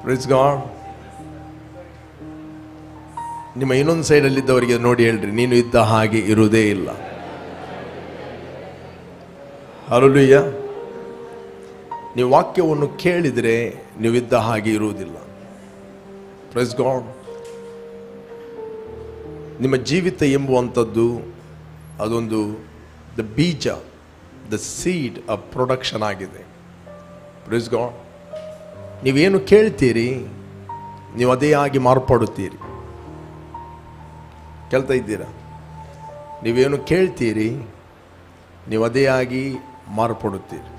ಪ್ರಿಸ್ god ನಿಮ್ಮ ಇನ್ನೊಂದು ಸೈಡಲ್ಲಿದ್ದವರಿಗೆ ನೋಡಿ ಹೇಳ್ರಿ ನೀನು ಇದ್ದ ಹಾಗೆ ಇರುವುದೇ ಇಲ್ಲ ಅರಳುಯ್ಯ ನೀವು ವಾಕ್ಯವನ್ನು ಕೇಳಿದರೆ ನೀವಿದ್ದ ಹಾಗೆ ಇರುವುದಿಲ್ಲ ಪ್ರೆಸ್ ಗಾಡ್ ನಿಮ್ಮ ಜೀವಿತ ಎಂಬುವಂಥದ್ದು ಅದೊಂದು ದ ಬೀಜ ದ ಸೀಡ್ ಆಫ್ ಪ್ರೊಡಕ್ಷನ್ ಆಗಿದೆ ಪ್ರೆಸ್ ಗಾಡ್ ನೀವೇನು ಕೇಳ್ತೀರಿ ನೀವು ಅದೇ ಆಗಿ ಮಾರ್ಪಡುತ್ತೀರಿ ಕೇಳ್ತಾ ಇದ್ದೀರಾ ನೀವೇನು ಕೇಳ್ತೀರಿ ನೀವು ಅದೇ ಆಗಿ ಮಾರ್ಪಡುತ್ತೀರಿ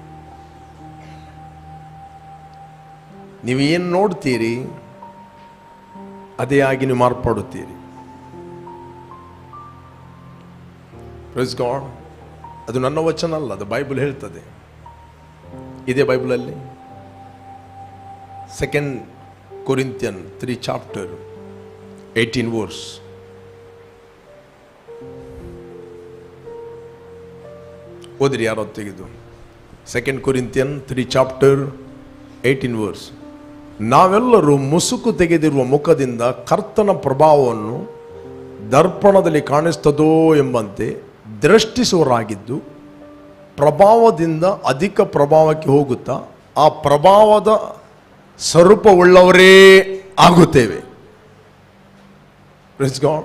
ನೀವು ಏನು ನೋಡ್ತೀರಿ ಅದೇ ಆಗಿ ನೀವು ಮಾರ್ಪಡುತ್ತೀರಿ ಪ್ರೈಸ್ ಗಾಡ್ ಅದು ನನ್ನ ವಚನ ಅಲ್ಲ ಅದು ಬೈಬಲ್ ಹೇಳ್ತದೆ ಇದೇ ಬೈಬಲಲ್ಲಿ second Corinthian three chapter eighteen verse ಓದಿರಿ ಯಾರೋ ತೆಗೆದು second Corinthian three chapter eighteen verse ನಾವೆಲ್ಲರೂ ಮುಸುಕು ತೆಗೆದಿರುವ ಮುಖದಿಂದ ಕರ್ತನ ಪ್ರಭಾವವನ್ನು ದರ್ಪಣದಲ್ಲಿ ಕಾಣಿಸ್ತದೋ ಎಂಬಂತೆ ದೃಷ್ಟಿಸುವರಾಗಿದ್ದು ಪ್ರಭಾವದಿಂದ ಅಧಿಕ ಪ್ರಭಾವಕ್ಕೆ ಹೋಗುತ್ತಾ ಆ ಪ್ರಭಾವದ ಸ್ವರೂಪವುಳ್ಳವರೇ ಆಗುತ್ತೇವೆ Praise God.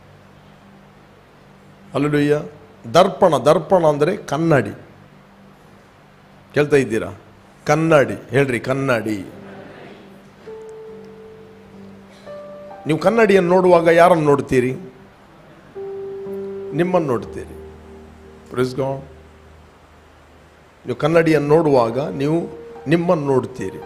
Hallelujah. ದರ್ಪಣ ದರ್ಪಣ ಅಂದರೆ ಕನ್ನಡಿ ಕೇಳ್ತಾ ಇದ್ದೀರಾ ಕನ್ನಡಿ ಹೇಳ್ರಿ ಕನ್ನಡಿ ನೀವು ಕನ್ನಡಿಯನ್ನು ನೋಡುವಾಗ ಯಾರನ್ನು ನೋಡ್ತೀರಿ ನಿಮ್ಮನ್ನು ನೋಡ್ತೀರಿ ಪ್ರೆಸ್ ಗಾಡ್ ನೀವು ಕನ್ನಡಿಯನ್ನು ನೋಡುವಾಗ ನೀವು ನಿಮ್ಮನ್ನು ನೋಡ್ತೀರಿ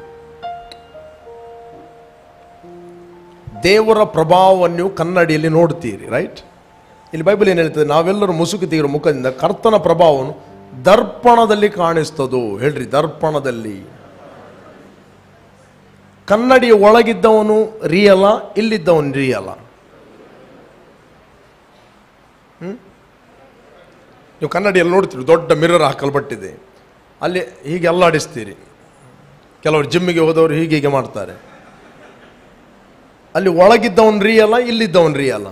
ದೇವರ ಪ್ರಭಾವವನ್ನು ನೀವು ಕನ್ನಡಿಯಲ್ಲಿ ನೋಡ್ತೀರಿ ರೈಟ್ ಇಲ್ಲಿ ಬೈಬಲ್ ಏನು ಹೇಳ್ತದೆ ನಾವೆಲ್ಲರೂ ಮುಸುಕು ತೆಗೆಯುವ ಮುಖದಿಂದ ಕರ್ತನ ಪ್ರಭಾವವನ್ನು ದರ್ಪಣದಲ್ಲಿ ಕಾಣಿಸ್ತದೋ ಹೇಳ್ರಿ ದರ್ಪಣದಲ್ಲಿ ಕನ್ನಡಿಯ ಒಳಗಿದ್ದವನು ರಿಯಲ ಇಲ್ಲಿದ್ದವನು ರಿಯಲ ನೀವು ಕನ್ನಡಿಯಲ್ಲಿ ನೋಡ್ತೀರಿ ದೊಡ್ಡ ಮಿರರ್ ಹಾಕಲ್ಪಟ್ಟಿದೆ ಅಲ್ಲಿ ಹೀಗೆ ಅಲ್ಲಾಡಿಸ್ತೀರಿ ಕೆಲವರು ಜಿಮ್ಮಿಗೆ ಹೋದವರು ಹೀಗೆ ಹೀಗೆ ಮಾಡ್ತಾರೆ ಅಲ್ಲಿ ಒಳಗಿದ್ದವನ್ ರಿಯಲ್ಲ ಇಲ್ಲಿದ್ದವನ್ ರಿಯಲ್ಲ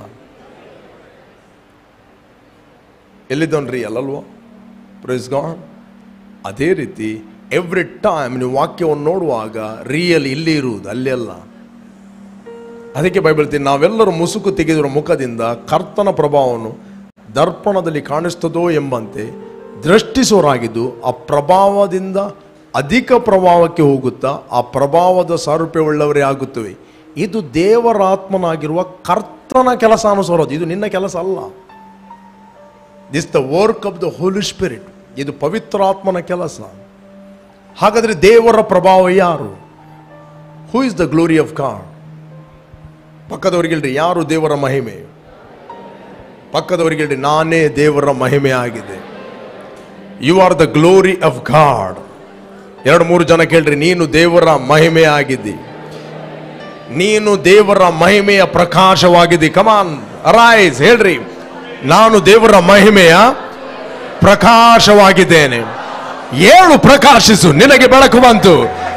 ಎಲ್ಲಿದ್ದವನ್ ರಿಯಲ್ ಅಲ್ವಾ ಪ್ರೈಸ್ ಗಾಡ್ ಅದೇ ರೀತಿ ಎವ್ರಿ ಟೈಮ್ ನೀವು ವಾಕ್ಯವನ್ನು ನೋಡುವಾಗ ರಿಯಲ್ ಇಲ್ಲಿ ಇರುವುದು ಅಲ್ಲಿ ಅಲ್ಲ ಅದಕ್ಕೆ ಬೈಬಲ್ ಹೇಳ್ತೀನಿ ನಾವೆಲ್ಲರೂ ಮುಸುಕು ತೆಗೆದಿರುವ ಮುಖದಿಂದ ಕರ್ತನ ಪ್ರಭಾವವನ್ನು ದರ್ಪಣದಲ್ಲಿ ಕಾಣಿಸ್ತದೋ ಎಂಬಂತೆ ದೃಷ್ಟಿಸೋರಾಗಿದ್ದು ಆ ಪ್ರಭಾವದಿಂದ ಅಧಿಕ ಪ್ರಭಾವಕ್ಕೆ ಹೋಗುತ್ತಾ ಆ ಪ್ರಭಾವದ ಸಾರೂಪ್ಯವುಳ್ಳವರೇ ಆಗುತ್ತವೆ ಇದು ದೇವರಾತ್ಮನಾಗಿರುವ ಕರ್ತನ ಕೆಲಸ ಅನುಸರೋದು ಇದು ನಿನ್ನ ಕೆಲಸ ಅಲ್ಲ this the work of the holy spirit ಇದು ಪವಿತ್ರಾತ್ಮನ ಕೆಲಸ ಹಾಗಾದ್ರೆ ದೇವರ ಪ್ರಭಾವ ಯಾರು who is the glory of God ಪಕ್ಕದವರಿಗೆ ಹೇಳ್ರಿ ಯಾರು ದೇವರ ಮಹಿಮೆ ಪಕ್ಕದವರಿಗೆ ಹೇಳ್ರಿ ನಾನೇ ದೇವರ ಮಹಿಮೆ ಆಗಿದೆ you are the glory of God ಎರಡು ಮೂರು ಜನ ಕೇಳ್ರಿ ನೀನು ದೇವರ ಮಹಿಮೆ ಆಗಿದ್ದಿ ನೀನು ದೇವರ ಮಹಿಮೆಯ ಪ್ರಕಾಶವಾಗಿದ್ದಿ ಕಮಾನ್ ಅರೈಸ್ ಹೇಳ್ರಿ ನಾನು ದೇವರ ಮಹಿಮೆಯ ಪ್ರಕಾಶವಾಗಿದ್ದೇನೆ ಏಳು ಪ್ರಕಾಶಿಸು ನಿನಗೆ ಬೆಳಕು ಬಂತು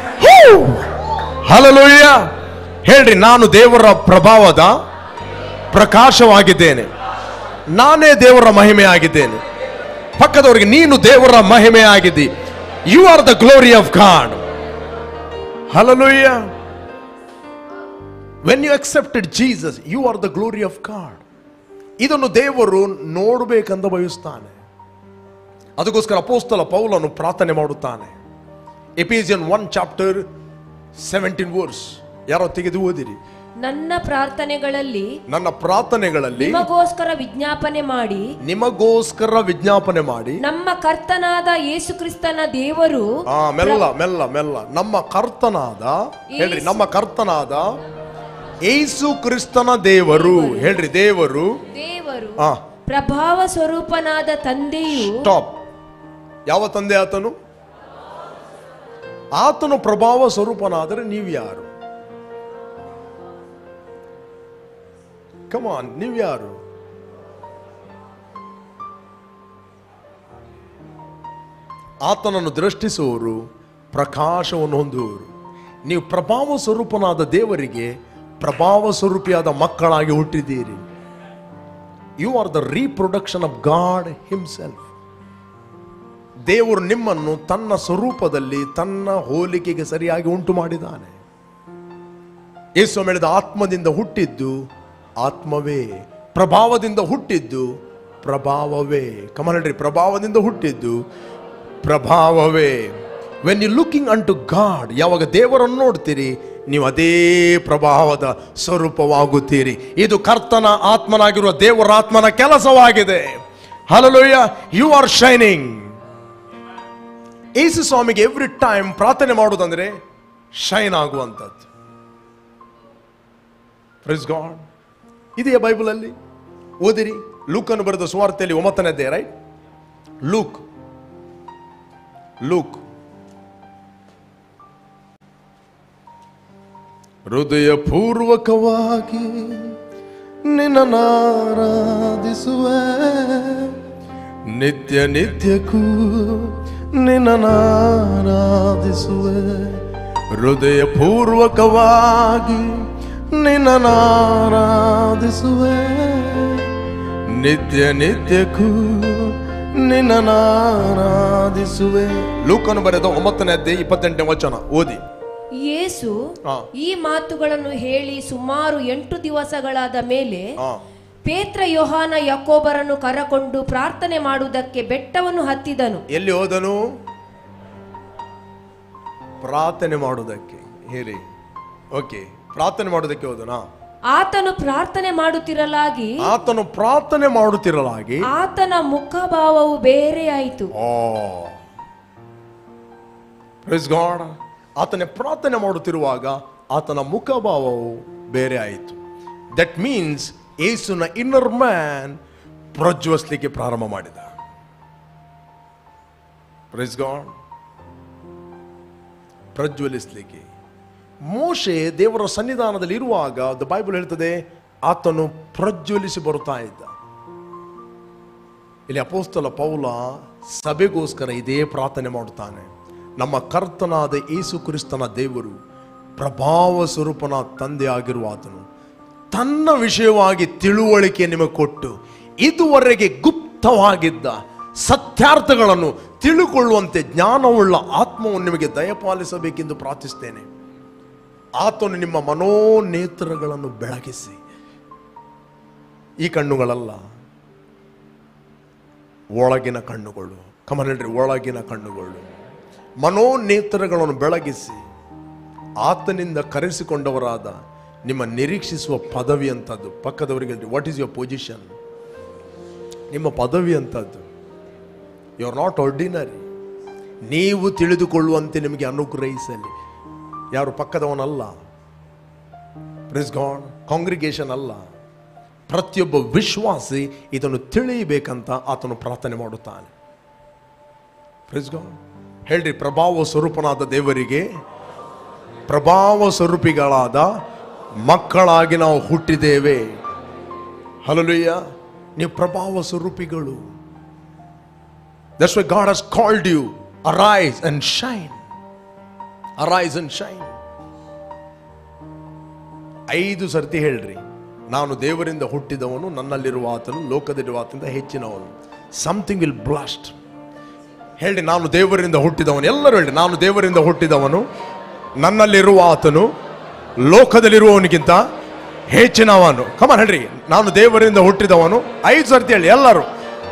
ಹಲಲುಯ್ಯ ಹೇಳ್ರಿ ನಾನು ದೇವರ ಪ್ರಭಾವದ ಪ್ರಕಾಶವಾಗಿದ್ದೇನೆ ನಾನೇ ದೇವರ ಮಹಿಮೆ ಆಗಿದ್ದೇನೆ ಪಕ್ಕದವರಿಗೆ ನೀನು ದೇವರ ಮಹಿಮೆ ಆಗಿದ್ದಿ you are the glory of God hallelujah when you accepted Jesus you are the glory of God ಇದನ್ನು ದೇವರು ನೋಡಬೇಕಂತ ಬಯಸ್ತಾನೆ ಅದಕ್ಕೋಸ್ಕರ ಅಪೋಸ್ತಲ ಪೌಲನು ಪ್ರಾರ್ಥನೆ ಮಾಡುತ್ತಾನೆ Ephesian one chapter seventeen verse ಯಾರೋ ತೆಗೆದು ಓದಿರಿ ನನ್ನ ಪ್ರಾರ್ಥನೆಗಳಲ್ಲಿ ನನ್ನ ಪ್ರಾರ್ಥನೆಗಳಲ್ಲಿ ನಿಮಗೋಸ್ಕರ ವಿಜ್ಞಾಪನೆ ಮಾಡಿ ನಿಮಗೋಸ್ಕರ ವಿಜ್ಞಾಪನೆ ಮಾಡಿ ನಮ್ಮ ಕರ್ತನಾದ ಯೇಸು ಕ್ರಿಸ್ತನ ದೇವರು ಆ ಮೆಲ್ಲ ಮೆಲ್ಲ ಮೆಲ್ಲ ನಮ್ಮ ಕರ್ತನಾದ ಹೇಳ್ರಿ ನಮ್ಮ ಕರ್ತನಾದ ಏಸು ಕ್ರಿಸ್ತನ ದೇವರು ಹೇಳ್ರಿ ದೇವರು ದೇವರು ಆ ಪ್ರಭಾವ ಸ್ವರೂಪನಾದ ತಂದೆಯು ಸ್ಟಾಪ್ ಯಾವ ತಂದೆ ಆತನು ಆತನು ಪ್ರಭಾವ ಸ್ವರೂಪನಾದರೆ ನೀವು ಯಾರು ಕಮಾನ್ ನೀವು ಯಾರು ಆತನನ್ನು ದೃಷ್ಟಿಸುವವರು ಪ್ರಕಾಶವನ್ನು ಹೊಂದುವವರು ನೀವು ಪ್ರಭಾವ ಸ್ವರೂಪನಾದ ದೇವರಿಗೆ ಪ್ರಭಾವ ಸ್ವರೂಪಿಯಾದ ಮಕ್ಕಳಾಗಿ ಹುಟ್ಟಿದ್ದೀರಿ you are the reproduction of God himself ದೇವರು ನಿಮ್ಮನ್ನು ತನ್ನ ಸ್ವರೂಪದಲ್ಲಿ ತನ್ನ ಹೋಲಿಕೆಗೆ ಸರಿಯಾಗಿ ಉಂಟು ಮಾಡಿದ್ದಾನೆ ಯೇಸು ಹೇಳಿದ ಆತ್ಮದಿಂದ ಹುಟ್ಟಿದ್ದು ಆತ್ಮವೇ ಪ್ರಭಾವದಿಂದ ಹುಟ್ಟಿದ್ದು ಪ್ರಭಾವವೇ ಕಮಲಡ್ರಿ ಪ್ರಭಾವದಿಂದ ಹುಟ್ಟಿದ್ದು ಪ್ರಭಾವವೇ when you looking unto God ಯಾವಾಗ ದೇವರನ್ನು ನೋಡ್ತೀರಿ ನೀವು ಅದೇ ಪ್ರಭಾವದ ಸ್ವರೂಪವಾಗುತ್ತೀರಿ ಇದು ಕರ್ತನ ಆತ್ಮನಾಗಿರುವ ದೇವರ ಆತ್ಮನ ಕೆಲಸವಾಗಿದೆ ಹಲಲೋಯ ಯು ಆರ್ ಶೈನಿಂಗ್ ಯೇಸು ಸ್ವಾಮಿಗೆ ಎವ್ರಿ ಟೈಮ್ ಪ್ರಾರ್ಥನೆ ಮಾಡುವುದಂದ್ರೆ ಶೈನ್ ಆಗುವಂಥದ್ದು ಪ್ರೈಸ್ ಗಾಡ್ ಇದೆಯಾ ಬೈಬಲಲ್ಲಿ ಓದಿರಿ ಲೂಕನ್ನು ಬರೆದ ಸುವಾರ್ತೆಯಲ್ಲಿ ಒಂಬತ್ತನೇದ್ದೇ ರೈಟ್ ಲೂಕ್ ಲೂಕ್ ಹೃದಯ ಪೂರ್ವಕವಾಗಿ ನಿನ್ನನಾರಾಧಿಸುವೆ ನಿತ್ಯ ನಿತ್ಯಕ್ಕೂ ನಿನ್ನನಾರಾಧಿಸುವೆ ಹೃದಯ ಪೂರ್ವಕವಾಗಿ ನಿನ್ನನಾರಾಧಿಸುವೆ ನಿತ್ಯ ನಿತ್ಯಕ್ಕೂ ನಿನ್ನನಾರಾಧಿಸುವೆ ಲೂಕನು ಬರೆದ ಒಂಬತ್ತನೇ ಅಧ್ಯಾಯ ಇಪ್ಪತ್ತೆಂಟನೇ ವಚನ ಓದಿ ಯೇಸು ಹಾ. ಈ ಮಾತುಗಳನ್ನು ಹೇಳಿ ಸುಮಾರು ಎಂಟು ದಿವಸಗಳಾದ ಮೇಲೆ ಆ, ಪೇತ್ರ ಯೋಹಾನ ಯಾಕೋಬರನ್ನು ಕರಕೊಂಡು ಪ್ರಾರ್ಥನೆ ಮಾಡುವುದಕ್ಕೆ ಬೆಟ್ಟವನ್ನು ಹತ್ತಿದನು ಎಲ್ಲಿ ಹೋದನು ಪ್ರಾರ್ಥನೆ ಮಾಡುವುದಕ್ಕೆ ಹೇಳಿ ಓಕೆ ಪ್ರಾರ್ಥನೆ ಮಾಡುವುದಕ್ಕೆ ಹೋದನಾ ಆತನು ಪ್ರಾರ್ಥನೆ ಮಾಡುತ್ತಿರಲಾಗಿ ಆತನು ಪ್ರಾರ್ಥನೆ ಮಾಡುತ್ತಿರಲಾಗಿ ಆತನ ಮುಖಭಾವವು ಬೇರೆಯಾಯಿತು ಓ ಪ್ರೈಸ್ ಗಾಡ್ ಆತನ ಪ್ರಾರ್ಥನೆ ಮಾಡುತ್ತಿರುವಾಗ ಆತನ ಮುಖಭಾವವು ಬೇರೆ ಆಯಿತು ದಟ್ ಮೀನ್ಸ್ ಏಸುನ ಇನ್ನರ್ ಮ್ಯಾನ್ ಪ್ರಜ್ವಲಿಸಲಿಕ್ಕೆ ಪ್ರಾರಂಭ ಮಾಡಿದ ಪ್ರೈಸ್ ಗಾಡ್ ಪ್ರಜ್ವಲಿಸಲಿಕ್ಕೆ ಮೋಶೆ ದೇವರ ಸನ್ನಿಧಾನದಲ್ಲಿ ಇರುವಾಗ ದ ಬೈಬಲ್ ಹೇಳ್ತದೆ ಆತನು ಪ್ರಜ್ವಲಿಸಿ ಬರುತ್ತಾ ಇದ್ದ ಇಲ್ಲಿ ಅಪೋಸ್ತಲ ಪೌಲ ಸಭೆಗೋಸ್ಕರ ಇದೇ ಪ್ರಾರ್ಥನೆ ಮಾಡುತ್ತಾನೆ ನಮ್ಮ ಕರ್ತನಾದ ಯೇಸು ಕ್ರಿಸ್ತನ ದೇವರು ಪ್ರಭಾವ ಸ್ವರೂಪನ ತಂದೆ ಆಗಿರುವ ಆತನು ತನ್ನ ವಿಷಯವಾಗಿ ತಿಳುವಳಿಕೆ ನಿಮಗೆ ಕೊಟ್ಟು ಇದುವರೆಗೆ ಗುಪ್ತವಾಗಿದ್ದ ಸತ್ಯಾರ್ಥಗಳನ್ನು ತಿಳುಕೊಳ್ಳುವಂತೆ ಜ್ಞಾನವುಳ್ಳ ಆತ್ಮವನ್ನು ನಿಮಗೆ ದಯಪಾಲಿಸಬೇಕೆಂದು ಪ್ರಾರ್ಥಿಸ್ತೇನೆ ಆತನು ನಿಮ್ಮ ಮನೋನೇತ್ರಗಳನ್ನು ಬೆಳಗಿಸಿ ಈ ಕಣ್ಣುಗಳಲ್ಲ ಒಳಗಿನ ಕಣ್ಣುಗಳು ಕಮನ್ ಹೇಳ್ರಿ ಒಳಗಿನ ಕಣ್ಣುಗಳು ಮನೋನೇತ್ರಗಳನ್ನು ಬೆಳಗಿಸಿ ಆತನಿಂದ ಕರೆಸಿಕೊಂಡವರಾದ ನಿಮ್ಮ ನಿರೀಕ್ಷಿಸುವ ಪದವಿ ಅಂತದ್ದು ಪಕ್ಕದವರಿಗೆ ವಾಟ್ ಈಸ್ ಯುವರ್ ಪೊಸಿಷನ್ ನಿಮ್ಮ ಪದವಿ ಅಂತದ್ದು ಯು ಆರ್ ನಾಟ್ ಆರ್ಡಿನರಿ ನೀವು ತಿಳಿದುಕೊಳ್ಳುವಂತೆ ನಿಮಗೆ ಅನುಗ್ರಹಿಸಲಿ ಯಾರು ಪಕ್ಕದವನಲ್ಲ ಪ್ರಿಸ್ ಗಾಡ್ ಕಾಂಗ್ರಿಗೇಷನ್ ಅಲ್ಲ ಪ್ರತಿಯೊಬ್ಬ ವಿಶ್ವಾಸಿ ಇದನ್ನು ತಿಳಿಯಬೇಕಂತ ಆತನು ಪ್ರಾರ್ಥನೆ ಮಾಡುತ್ತಾನೆ ಪ್ರಿಸ್ ಗಾಡ್ ಹೇಳ್ರಿ ಪ್ರಭಾವ ಸ್ವರೂಪನಾದ ದೇವರಿಗೆ ಪ್ರಭಾವ ಸ್ವರೂಪಿಗಳಾದ ಮಕ್ಕಳಾಗಿ ನಾವು ಹುಟ್ಟಿದ್ದೇವೆ ಹಲಲುಯ್ಯ ನೀವು ಪ್ರಭಾವ ಸ್ವರೂಪಿಗಳು that's why God has called you arise and shine arise and shine ಐದು ಸರ್ತಿ ಹೇಳ್ರಿ ನಾನು ದೇವರಿಂದ ಹುಟ್ಟಿದವನು ನನ್ನಲ್ಲಿರುವ ಆತನು ಲೋಕದಲ್ಲಿರುವ ಆತನಿಂದ ಹೆಚ್ಚಿನವನು ಸಮಥಿಂಗ್ ವಿಲ್ ಬ್ಲಾಸ್ಟ್ ಹೇಳ್ರಿ ನಾನು ದೇವರಿಂದ ಹುಟ್ಟಿದವನು ಎಲ್ಲರೂ ಹೇಳ್ರಿ ನಾನು ದೇವರಿಂದ ಹುಟ್ಟಿದವನು ನನ್ನಲ್ಲಿರುವ ಆತನು ಲೋಕದಲ್ಲಿರುವವನಿಗಿಂತ ಹೆಚ್ಚಿನವನು ಕಮನ್ ಹೇಳ್ರಿ ನಾನು ದೇವರಿಂದ ಹುಟ್ಟಿದವನು ಐದು ಸರ್ತಿ ಹೇಳಿ ಎಲ್ಲರೂ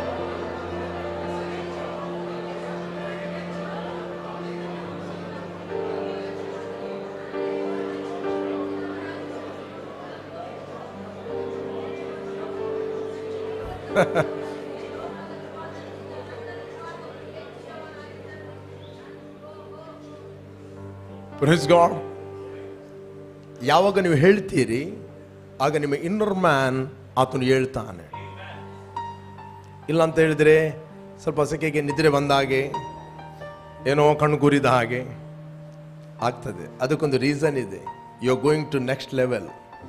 ಪ್ರಿಸ್ ಗಾಡ್ ಯಾವಾಗ ನೀವು ಹೇಳ್ತೀರಿ ಆಗ ನಿಮ್ಮ ಇನ್ನರ್ ಮ್ಯಾನ್ ಆತನು ಹೇಳ್ತಾನೆ ಇಲ್ಲ ಅಂತ ಹೇಳಿದ್ರೆ ಸ್ವಲ್ಪ ಸೆಕೆಗೆ ನಿದ್ರೆ ಬಂದ ಹಾಗೆ ಏನೋ ಕಣ್ಣು ಗುರಿದ ಹಾಗೆ ಆಗ್ತದೆ ಅದಕ್ಕೊಂದು ರೀಸನ್ ಇದೆ you are going to next level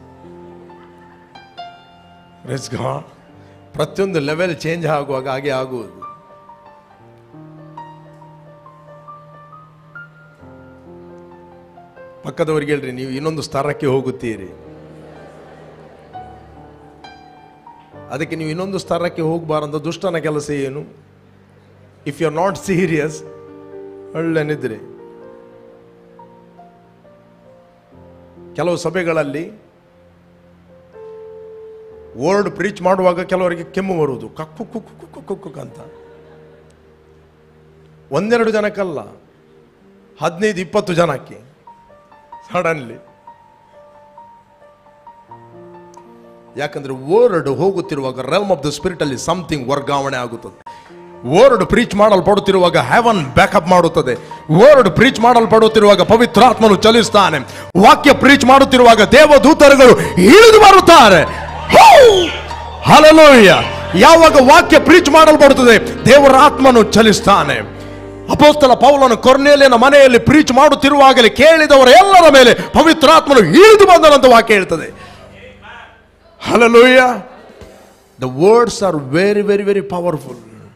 praise God ಪ್ರತಿಯೊಂದು ಲೆವೆಲ್ ಚೇಂಜ್ ಆಗುವಾಗ ಹಾಗೆ ಆಗುವುದು ಪಕ್ಕದವ್ರಿಗೆ ಹೇಳ್ರಿ ನೀವು ಇನ್ನೊಂದು ಸ್ತರಕ್ಕೆ ಹೋಗುತ್ತೀರಿ ಅದಕ್ಕೆ ನೀವು ಇನ್ನೊಂದು ಸ್ತರಕ್ಕೆ ಹೋಗಬಾರಂತ ದುಷ್ಟನ ಕೆಲಸ ಏನು if you are not serious ಒಳ್ಳೆ ನಿದ್ರೆ ಕೆಲವು ಸಭೆಗಳಲ್ಲಿ ವರ್ಡ್ ಪ್ರೀಚ್ ಮಾಡುವಾಗ ಕೆಲವರಿಗೆ ಕೆಮ್ಮು ಬರುವುದು ಕಕ್ಕು ಕುಕ್ಕು ಕುಕ್ಕು ಕುಕ್ಕು ಅಂತ ಒಂದೆರಡು ಜನಕ್ಕಲ್ಲ ಹದಿನೈದು ಇಪ್ಪತ್ತು ಜನಕ್ಕೆ ಸಡನ್ಲಿ ಯಾಕಂದ್ರೆ ವರ್ಡ್ ಹೋಗುತ್ತಿರುವಾಗ ರೆಲ್ಮ್ ಆಫ್ ದ ಸ್ಪಿರಿಟ್ ಅಲ್ಲಿ ಸಮಥಿಂಗ್ ವರ್ಗಾವಣೆ ಆಗುತ್ತದೆ ವರ್ಡ್ ಪ್ರೀಚ್ ಮಾಡಲ್ಪಡುತ್ತಿರುವಾಗ ಹೆವನ್ ಬ್ಯಾಕಪ್ ಮಾಡುತ್ತದೆ ವರ್ಡ್ ಪ್ರೀಚ್ ಮಾಡಲ್ಪಡುತ್ತಿರುವಾಗ ಪವಿತ್ರಾತ್ಮನು ಚಲಿಸ್ತಾನೆ ವಾಕ್ಯ ಪ್ರೀಚ್ ಮಾಡುತ್ತಿರುವಾಗ ದೇವದೂತರುಗಳು ಇಳಿದು ಬರುತ್ತಾರೆ ಹಲಲೋಯ್ಯ ಯಾವಾಗ ವಾಕ್ಯ ಪ್ರೀಚ್ ಮಾಡಲ್ಪಡುತ್ತದೆ ದೇವರ ಆತ್ಮನು ಚಲಿಸ್ತಾನೆ ಅಪೋಸ್ತಲ ಪೌಲನು ಕೊರ್ನೇಲಿಯನ ಮನೆಯಲ್ಲಿ ಪ್ರೀಚ್ ಮಾಡುತ್ತಿರುವಾಗಲೇ ಕೇಳಿದವರ ಎಲ್ಲರ ಮೇಲೆ ಪವಿತ್ರಾತ್ಮನು ಇಳಿದು ಬಂದನಂತ ವಾಕ್ಯ ಹೇಳ್ತದೆ hallelujah the words are very very very powerful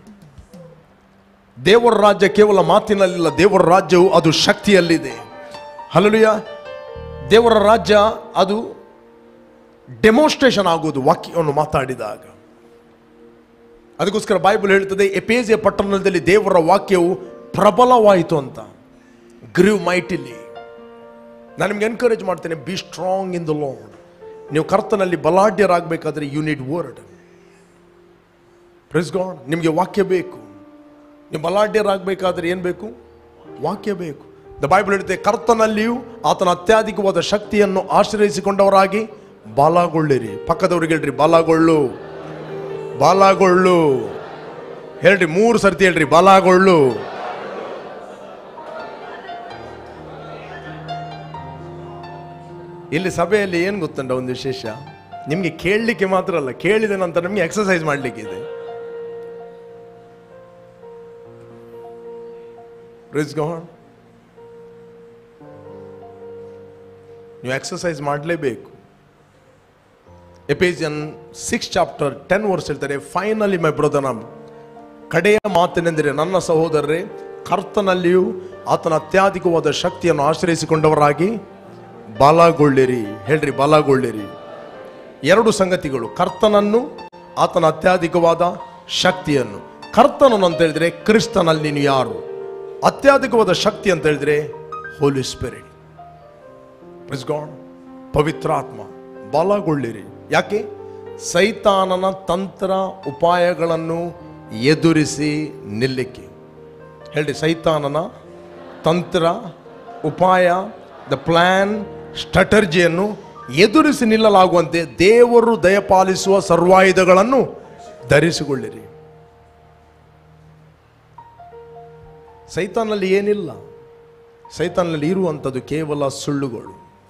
ದೇವರ ರಾಜ್ಯ ಕೇವಲ ಮಾತಿನಲ್ಲಿಲ್ಲ ದೇವರ ರಾಜ್ಯವು ಅದು ಶಕ್ತಿಯಲ್ಲಿದೆ ಹಲಲುಯ ದೇವರ ರಾಜ್ಯ ಅದು ಡೆಮೋನ್ಸ್ಟ್ರೇಷನ್ ಆಗುವುದು ವಾಕ್ಯವನ್ನು ಮಾತಾಡಿದಾಗ ಅದಕ್ಕೋಸ್ಕರ ಬೈಬಲ್ ಹೇಳ್ತದೆ ಎಪೇಜಿಯ ಪಟ್ಟಣದಲ್ಲಿ ದೇವರ ವಾಕ್ಯವು ಪ್ರಬಲವಾಯಿತು ಅಂತ ಗ್ರೀವ್ ಮೈಟಿಲಿ ನಾನು ನಿಮ್ಗೆ ಎನ್ಕರೇಜ್ ಮಾಡ್ತೇನೆ be strong in the Lord ನೀವು ಕರ್ತನಲ್ಲಿ ಬಲಾಢ್ಯರಾಗಬೇಕಾದ್ರೆ you need word praise God ನಿಮಗೆ ವಾಕ್ಯ ಬೇಕು ನೀವು ಬಲಾಢ್ಯರಾಗಬೇಕಾದ್ರೆ ಏನು ಬೇಕು ವಾಕ್ಯ ಬೇಕು ದ ಬೈಬಲ್ ಹೇಳುತ್ತೆ ಕರ್ತನಲ್ಲಿಯೂ ಆತನ ಅತ್ಯಧಿಕವಾದ ಶಕ್ತಿಯನ್ನು ಆಶ್ರಯಿಸಿಕೊಂಡವರಾಗಿ ಬಾಲಗೊಳ್ಳಿರಿ ಪಕ್ಕದವ್ರಿಗೆ ಹೇಳ್ರಿ ಬಾಲಗೊಳ್ಳು ಬಾಲಗೊಳ್ಳು ಹೇಳ್ರಿ ಮೂರು ಸರ್ತಿ ಹೇಳ್ರಿ ಬಾಲಗೊಳ್ಳು ಇಲ್ಲಿ ಸಭೆಯಲ್ಲಿ ಏನು ಗೊತ್ತಂಡ ಒಂದು ವಿಶೇಷ ನಿಮಗೆ ಕೇಳಲಿಕ್ಕೆ ಮಾತ್ರ ಅಲ್ಲ ಕೇಳಿದ ನಂತರ ನಿಮಗೆ ಎಕ್ಸಸೈಸ್ ಮಾಡಲಿಕ್ಕೆ ಇದೆ Praise God. ನೀವು ಎಕ್ಸಸೈಸ್ ಮಾಡಲೇಬೇಕು ಎಪೇಜಿಯನ್ ಸಿಕ್ಸ್ ಚಾಪ್ಟರ್ ಟೆನ್ ವರ್ಸ್ ಹೇಳ್ತಾರೆ ಫೈನಲಿ ಮೈ ಬ್ರದರ್ ಕಡೆಯ ಮಾತಿನೆಂದರೆ ನನ್ನ ಸಹೋದರರೇ ಕರ್ತನಲ್ಲಿಯೂ ಆತನ ಅತ್ಯಧಿಕವಾದ ಶಕ್ತಿಯನ್ನು ಆಶ್ರಯಿಸಿಕೊಂಡವರಾಗಿ ಬಲಗೊಳ್ಳಿರಿ ಹೇಳ್ರಿ ಬಲಗೊಳ್ಳಿರಿ ಎರಡು ಸಂಗತಿಗಳು ಕರ್ತನನ್ನು ಆತನ ಅತ್ಯಧಿಕವಾದ ಶಕ್ತಿಯನ್ನು ಕರ್ತನನ್ನು ಅಂತ ಹೇಳಿದ್ರೆ ಕ್ರಿಸ್ತನಲ್ಲಿ ನೀನು ಯಾರು ಅತ್ಯಧಿಕವಾದ ಶಕ್ತಿ ಅಂತ ಹೇಳಿದ್ರೆ ಹೋಲಿ ಸ್ಪಿರಿಟ್ Praise God. ಪವಿತ್ರಾತ್ಮ ಬಲಗೊಳ್ಳಿರಿ ಯಾಕೆ ಸೈತಾನನ ತಂತ್ರ ಉಪಾಯಗಳನ್ನು ಎದುರಿಸಿ ನಿಲ್ಲಿಕ್ಕೆ ಹೇಳ್ರಿ ಸೈತಾನನ ತಂತ್ರ ಉಪಾಯ ದ ಪ್ಲಾನ್ ಸ್ಟ್ರಾಟರ್ಜಿಯನ್ನು ಎದುರಿಸಿ ನಿಲ್ಲಲಾಗುವಂತೆ ದೇವರು ದಯಪಾಲಿಸುವ ಸರ್ವಾಯುಧಗಳನ್ನು ಧರಿಸಿಕೊಳ್ಳಿರಿ ಸೈತಾನಲ್ಲಿ ಏನಿಲ್ಲ ಸೈತಾನಲ್ಲಿ ಇರುವಂಥದ್ದು ಕೇವಲ ಸುಳ್ಳುಗಳು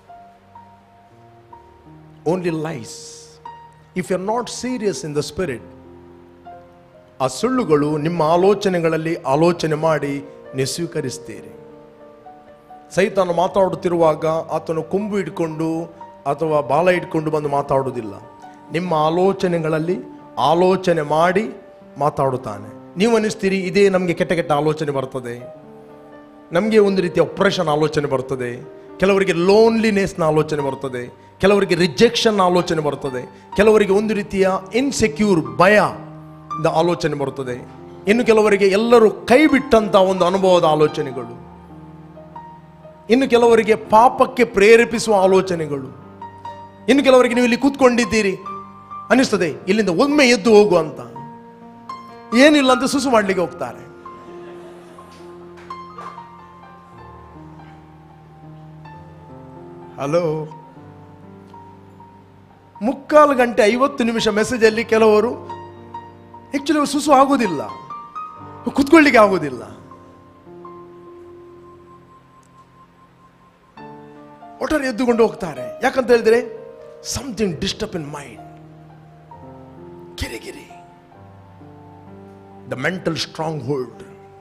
only lies if you are not serious in the spirit ಆ ಸುಳ್ಳುಗಳು ನಿಮ್ಮ ಆಲೋಚನೆಗಳಲ್ಲಿ ಆಲೋಚನೆ ಮಾಡಿ ನೀವು ಸ್ವೀಕರಿಸ್ತೀರಿ ಸೈತಾನ ಮಾತಾಡುತ್ತಿರುವಾಗ ಆತನು ಕೊಂಬು ಇಟ್ಕೊಂಡು ಅಥವಾ ಬಾಲ ಇಟ್ಕೊಂಡು ಬಂದು ಮಾತಾಡುವುದಿಲ್ಲ ನಿಮ್ಮ ಆಲೋಚನೆಗಳಲ್ಲಿ ಆಲೋಚನೆ ಮಾಡಿ ಮಾತಾಡುತ್ತಾನೆ ನೀವು ಅನ್ನಿಸ್ತೀರಿ ಇದೇ ನಮಗೆ ಕೆಟ್ಟ ಕೆಟ್ಟ ಆಲೋಚನೆ ಬರ್ತದೆ ನಮಗೆ ಒಂದು ರೀತಿಯ ಆಪರೇಷನ್ ಆಲೋಚನೆ ಬರ್ತದೆ ಕೆಲವರಿಗೆ ಲೋನ್ಲಿನೆಸ್ನ ಆಲೋಚನೆ ಬರ್ತದೆ ಕೆಲವರಿಗೆ ರಿಜೆಕ್ಷನ್ ಆಲೋಚನೆ ಬರ್ತದೆ ಕೆಲವರಿಗೆ ಒಂದು ರೀತಿಯ ಇನ್ಸೆಕ್ಯೂರ್ ಭಯ ದ ಆಲೋಚನೆ ಬರ್ತದೆ ಇನ್ನು ಕೆಲವರಿಗೆ ಎಲ್ಲರೂ ಕೈ ಬಿಟ್ಟಂತ ಒಂದು ಅನುಭವದ ಆಲೋಚನೆಗಳು ಇನ್ನು ಕೆಲವರಿಗೆ ಪಾಪಕ್ಕೆ ಪ್ರೇರೇಪಿಸುವ ಆಲೋಚನೆಗಳು ಇನ್ನು ಕೆಲವರಿಗೆ ನೀವು ಇಲ್ಲಿ ಕೂತ್ಕೊಂಡಿದ್ದೀರಿ ಅನಿಸ್ತದೆ ಇಲ್ಲಿಂದ ಒಮ್ಮೆ ಎದ್ದು ಹೋಗು ಅಂತ ಏನಿಲ್ಲ ಅಂತ ಸುಸು ಮಾಡ್ಲಿಕ್ಕೆ ಹೋಗ್ತಾರೆ ಹಲೋ ಮುಕ್ಕಾಲು ಗಂಟೆ ಐವತ್ತು ನಿಮಿಷ ಮೆಸೇಜಲ್ಲಿ ಕೆಲವರು ಆಕ್ಚುಲಿ ಸುಸು ಆಗೋದಿಲ್ಲ ಕುತ್ಕೊಳ್ಳಿಕ್ಕೆ ಆಗೋದಿಲ್ಲ ಒಟ್ಟಾರೆ ಎದ್ದುಕೊಂಡು ಹೋಗ್ತಾರೆ ಯಾಕಂತ ಹೇಳಿದ್ರೆ ಸಮಥಿಂಗ್ ಡಿಸ್ಟರ್ಬ್ ಇನ್ ಮೈಂಡ್ ಕಿರಿಕಿರಿ ದ ಮೆಂಟಲ್ ಸ್ಟ್ರಾಂಗ್ ಹೋಲ್ಡ್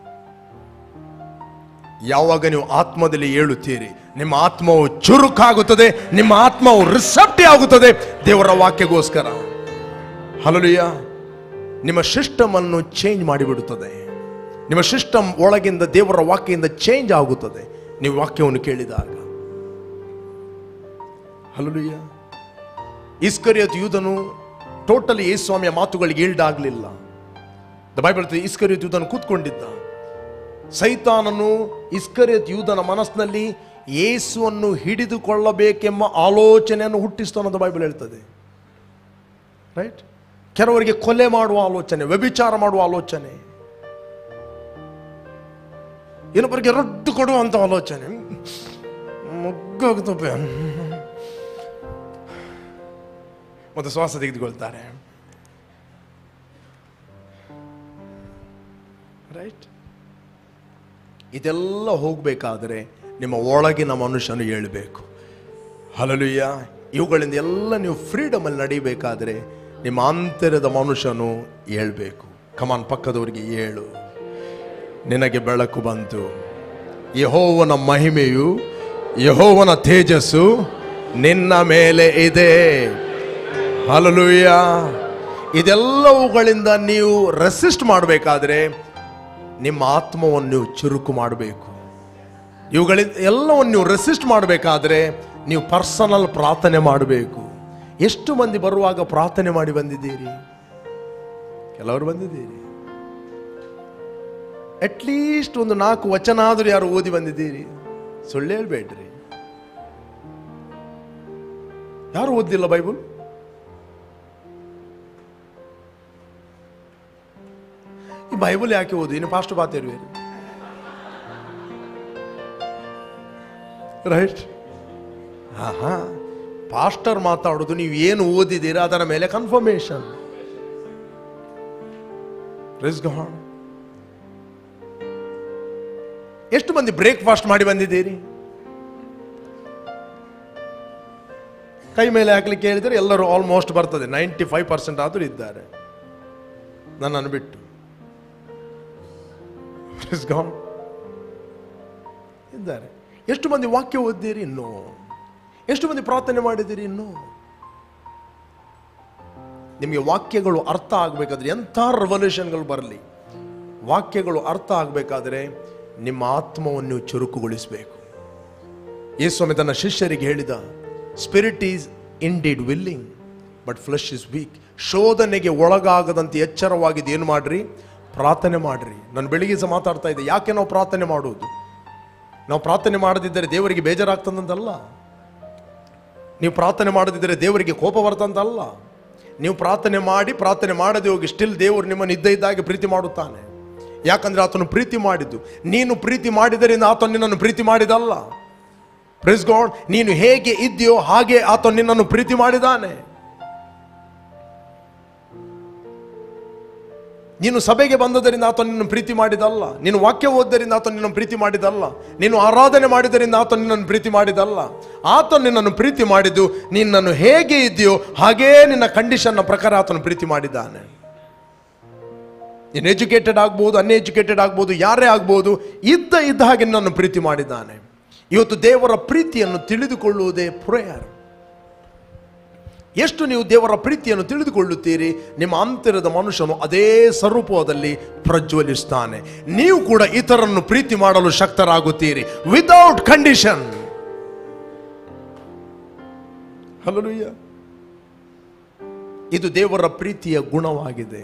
ಯಾವಾಗ ನೀವು ಆತ್ಮದಲ್ಲಿ ಏಳುತ್ತೀರಿ ನಿಮ್ಮ ಆತ್ಮವು ಚುರುಕಾಗುತ್ತದೆ ನಿಮ್ಮ ಆತ್ಮವು ರಿಸೆಪ್ಟಿ ಆಗುತ್ತದೆ ದೇವರ ವಾಕ್ಯಗೋಸ್ಕರ ಹಲಲುಯ್ಯ ನಿಮ್ಮ ಸಿಸ್ಟಮ್ ಅನ್ನು ಚೇಂಜ್ ಮಾಡಿಬಿಡುತ್ತದೆ ನಿಮ್ಮ ಸಿಸ್ಟಮ್ ಒಳಗಿಂದ ದೇವರ ವಾಕ್ಯದಿಂದ ಚೇಂಜ್ ಆಗುತ್ತದೆ ನೀವು ವಾಕ್ಯವನ್ನು ಕೇಳಿದಾಗ ಹಲಲುಯ್ಯ ಇಸ್ಕರಿಯತ್ ಯೂದನು ಟೋಟಲಿ ಯೇಸ್ವಾಮಿಯ ಮಾತುಗಳಿಗೆ ಈಲ್ಡ್ ಆಗಲಿಲ್ಲ ದ ಬೈಬಲ್ ಇಸ್ಕರಿಯತ್ ಯೂದನು ಕೂತ್ಕೊಂಡಿದ್ದ ಸೈತಾನನು ಇಸ್ಕರಿಯತ್ ಯೂದನ ಮನಸ್ಸಿನಲ್ಲಿ ಯೇಸುವನ್ನು ಹಿಡಿದುಕೊಳ್ಳಬೇಕೆಂಬ ಆಲೋಚನೆಯನ್ನು ಹುಟ್ಟಿಸ್ತು ಅನ್ನೋದು ಬೈಬಲ್ ಹೇಳ್ತದೆ ರೈಟ್ ಕೆಲವರಿಗೆ ಕೊಲೆ ಮಾಡುವ ಆಲೋಚನೆ ವ್ಯಭಿಚಾರ ಮಾಡುವ ಆಲೋಚನೆ ಇನ್ನೊಬ್ಬರಿಗೆ ರೊಟ್ಟು ಕೊಡುವಂತ ಆಲೋಚನೆ ಮುಗ್ಗೋಗ್ತಪ್ಪೆ ಮತ್ತು ಶ್ವಾಸ ತೆಗೆದುಕೊಳ್ತಾರೆ ರೈಟ್ ಇದೆಲ್ಲ ಹೋಗಬೇಕಾದ್ರೆ ನಿಮ್ಮ ಒಳಗಿನ ಮನುಷ್ಯನು ಹೇಳಬೇಕು ಹಲಲುಯ್ಯ ಇವುಗಳಿಂದ ಎಲ್ಲ ನೀವು ಫ್ರೀಡಮಲ್ಲಿ ನಡಿಬೇಕಾದ್ರೆ ನಿಮ್ಮ ಆಂತರ್ಯದ ಮನುಷ್ಯನು ಹೇಳ್ಬೇಕು ಕಮಾನ್ ಪಕ್ಕದವರಿಗೆ ಹೇಳು ನಿನಗೆ ಬೆಳಕು ಬಂತು ಯಹೋವನ ಮಹಿಮೆಯು ಯಹೋವನ ತೇಜಸ್ಸು ನಿನ್ನ ಮೇಲೆ ಇದೆ ಹಲಲುಯ್ಯ ಇದೆಲ್ಲವುಗಳಿಂದ ನೀವು ರೆಸಿಸ್ಟ್ ಮಾಡಬೇಕಾದ್ರೆ ನಿಮ್ಮ ಆತ್ಮವನ್ನು ನೀವು ಚುರುಕು ಮಾಡಬೇಕು ಇವುಗಳಿಂದ ಎಲ್ಲವನ್ನು ನೀವು ರೆಸಿಸ್ಟ್ ಮಾಡಬೇಕಾದ್ರೆ ನೀವು ಪರ್ಸನಲ್ ಪ್ರಾರ್ಥನೆ ಮಾಡಬೇಕು ಎಷ್ಟು ಮಂದಿ ಬರುವಾಗ ಪ್ರಾರ್ಥನೆ ಮಾಡಿ ಬಂದಿದ್ದೀರಿ ಕೆಲವರು ಬಂದಿದ್ದೀರಿ ಅಟ್ಲೀಸ್ಟ್ ಒಂದು ನಾಲ್ಕು ವಚನ ಆದರೂ ಯಾರು ಓದಿ ಬಂದಿದ್ದೀರಿ ಸುಳ್ಳು ಹೇಳ್ಬೇಡ್ರಿ ಯಾರು ಓದಿಲ್ಲ ಬೈಬಲ್ ಈ ಬೈಬಲ್ ಯಾಕೆ ಓದಿ ಇನ್ನು ಫಾಸ್ಟ್ ಬಾತಿರುವೆ ರೈಟ್ ಹಾ ಹಾ ಪಾಸ್ಟರ್ ಮಾತಾಡೋದು ನೀವು ಏನು ಓದಿದ್ದೀರಾ ಅದರ ಮೇಲೆ ಕನ್ಫರ್ಮೇಶನ್ ಎಷ್ಟು ಮಂದಿ ಬ್ರೇಕ್ಫಾಸ್ಟ್ ಮಾಡಿ ಬಂದಿದ್ದೀರಿ ಕೈ ಮೇಲೆ ಹಾಕ್ಲಿಕ್ಕೆ ಹೇಳಿದರೆ ಎಲ್ಲರೂ ಆಲ್ಮೋಸ್ಟ್ ಬರ್ತದೆ ನೈಂಟಿ ಫೈವ್ ಪರ್ಸೆಂಟ್ ಆದರೂ ಇದ್ದಾರೆ ನನ್ನನ್ನು ಬಿಟ್ಟು Praise God. ಇದ್ದಾರೆ ಎಷ್ಟು ಮಂದಿ ವಾಕ್ಯ ಓದಿದ್ದೀರಿ ಇನ್ನೂ ಎಷ್ಟು ಮಂದಿ ಪ್ರಾರ್ಥನೆ ಮಾಡಿದ್ದೀರಿ ಇನ್ನೂ ನಿಮಗೆ ವಾಕ್ಯಗಳು ಅರ್ಥ ಆಗಬೇಕಾದ್ರೆ ಎಂಥ ರೆವಲ್ಯೂಷನ್ಗಳು ಬರಲಿ ವಾಕ್ಯಗಳು ಅರ್ಥ ಆಗಬೇಕಾದ್ರೆ ನಿಮ್ಮ ಆತ್ಮವನ್ನು ನೀವು ಚುರುಕುಗೊಳಿಸಬೇಕು ಯೇಸ್ವಾಮಿ ತನ್ನ ಶಿಷ್ಯರಿಗೆ ಹೇಳಿದ spirit is indeed willing but flesh is weak ಶೋಧನೆಗೆ ಒಳಗಾಗದಂತೆ ಎಚ್ಚರವಾಗಿದ್ದು ಏನು ಮಾಡ್ರಿ ಪ್ರಾರ್ಥನೆ ಮಾಡ್ರಿ ನಾನು ಬೆಳಿಗ್ಗೆ ಸಹ ಮಾತಾಡ್ತಾ ಇದ್ದೆ ಯಾಕೆ ನಾವು ಪ್ರಾರ್ಥನೆ ಮಾಡುವುದು ನಾವು ಪ್ರಾರ್ಥನೆ ಮಾಡದಿದ್ದರೆ ದೇವರಿಗೆ ಬೇಜಾರಾಗ್ತದಂತಲ್ಲ ನೀವು ಪ್ರಾರ್ಥನೆ ಮಾಡದಿದ್ದರೆ ದೇವರಿಗೆ ಕೋಪ ಬರ್ತಂತಲ್ಲ ನೀವು ಪ್ರಾರ್ಥನೆ ಮಾಡಿ ಪ್ರಾರ್ಥನೆ ಮಾಡದೆ ಹೋಗಿ ಸ್ಟಿಲ್ ದೇವರು ನಿಮ್ಮನ್ನು ಇದ್ದ ಇದ್ದಾಗೆ ಪ್ರೀತಿ ಮಾಡುತ್ತಾನೆ ಯಾಕಂದ್ರೆ ಆತನು ಪ್ರೀತಿ ಮಾಡಿದ್ದು ನೀನು ಪ್ರೀತಿ ಮಾಡಿದರಿಂದ ಆತನು ನಿನ್ನನ್ನು ಪ್ರೀತಿ ಮಾಡಿದಲ್ಲ ಪ್ರೆಸ್ ಗಾಡ್ ನೀನು ಹೇಗೆ ಇದ್ದೀಯೋ ಹಾಗೆ ಆತನು ನಿನ್ನನ್ನು ಪ್ರೀತಿ ಮಾಡಿದಾನೆ ನೀನು ಸಭೆಗೆ ಬಂದದರಿಂದ ಆತ ನಿನ್ನನ್ನು ಪ್ರೀತಿ ಮಾಡಿದಲ್ಲ ನೀನು ವಾಕ್ಯ ಓದ್ದರಿಂದ ಆತ ನಿನ್ನನ್ನು ಪ್ರೀತಿ ಮಾಡಿದಲ್ಲ ನೀನು ಆರಾಧನೆ ಮಾಡಿದರಿಂದ ಆತ ನಿನ್ನನ್ನು ಪ್ರೀತಿ ಮಾಡಿದಲ್ಲ ಆತ ನಿನ್ನನ್ನು ಪ್ರೀತಿ ಮಾಡಿದ್ದು ನಿನ್ನನ್ನು ಹೇಗೆ ಇದೆಯೋ ಹಾಗೇ ನಿನ್ನ ಕಂಡೀಷನ್ನ ಪ್ರಕಾರ ಆತನು ಪ್ರೀತಿ ಮಾಡಿದ್ದಾನೆ ನೀನು ಎಜುಕೇಟೆಡ್ ಆಗ್ಬೋದು ಅನ್ಎಜುಕೇಟೆಡ್ ಆಗ್ಬೋದು ಯಾರೇ ಆಗ್ಬೋದು ಇದ್ದ ಇದ್ದ ಹಾಗೆ ನಿನ್ನನ್ನು ಪ್ರೀತಿ ಮಾಡಿದ್ದಾನೆ ಇವತ್ತು ದೇವರ ಪ್ರೀತಿಯನ್ನು ತಿಳಿದುಕೊಳ್ಳುವುದೇ ಪ್ರೇಯರ್ ಎಷ್ಟು ನೀವು ದೇವರ ಪ್ರೀತಿಯನ್ನು ತಿಳಿದುಕೊಳ್ಳುತ್ತೀರಿ ನಿಮ್ಮ ಅಂತರದ ಮನುಷ್ಯನು ಅದೇ ಸ್ವರೂಪದಲ್ಲಿ ಪ್ರಜ್ವಲಿಸ್ತಾನೆ ನೀವು ಕೂಡ ಇತರನ್ನು ಪ್ರೀತಿ ಮಾಡಲು ಶಕ್ತರಾಗುತ್ತೀರಿ ವಿತೌಟ್ ಕಂಡೀಷನ್ ಹಲಲುಯ್ಯ ಇದು ದೇವರ ಪ್ರೀತಿಯ ಗುಣವಾಗಿದೆ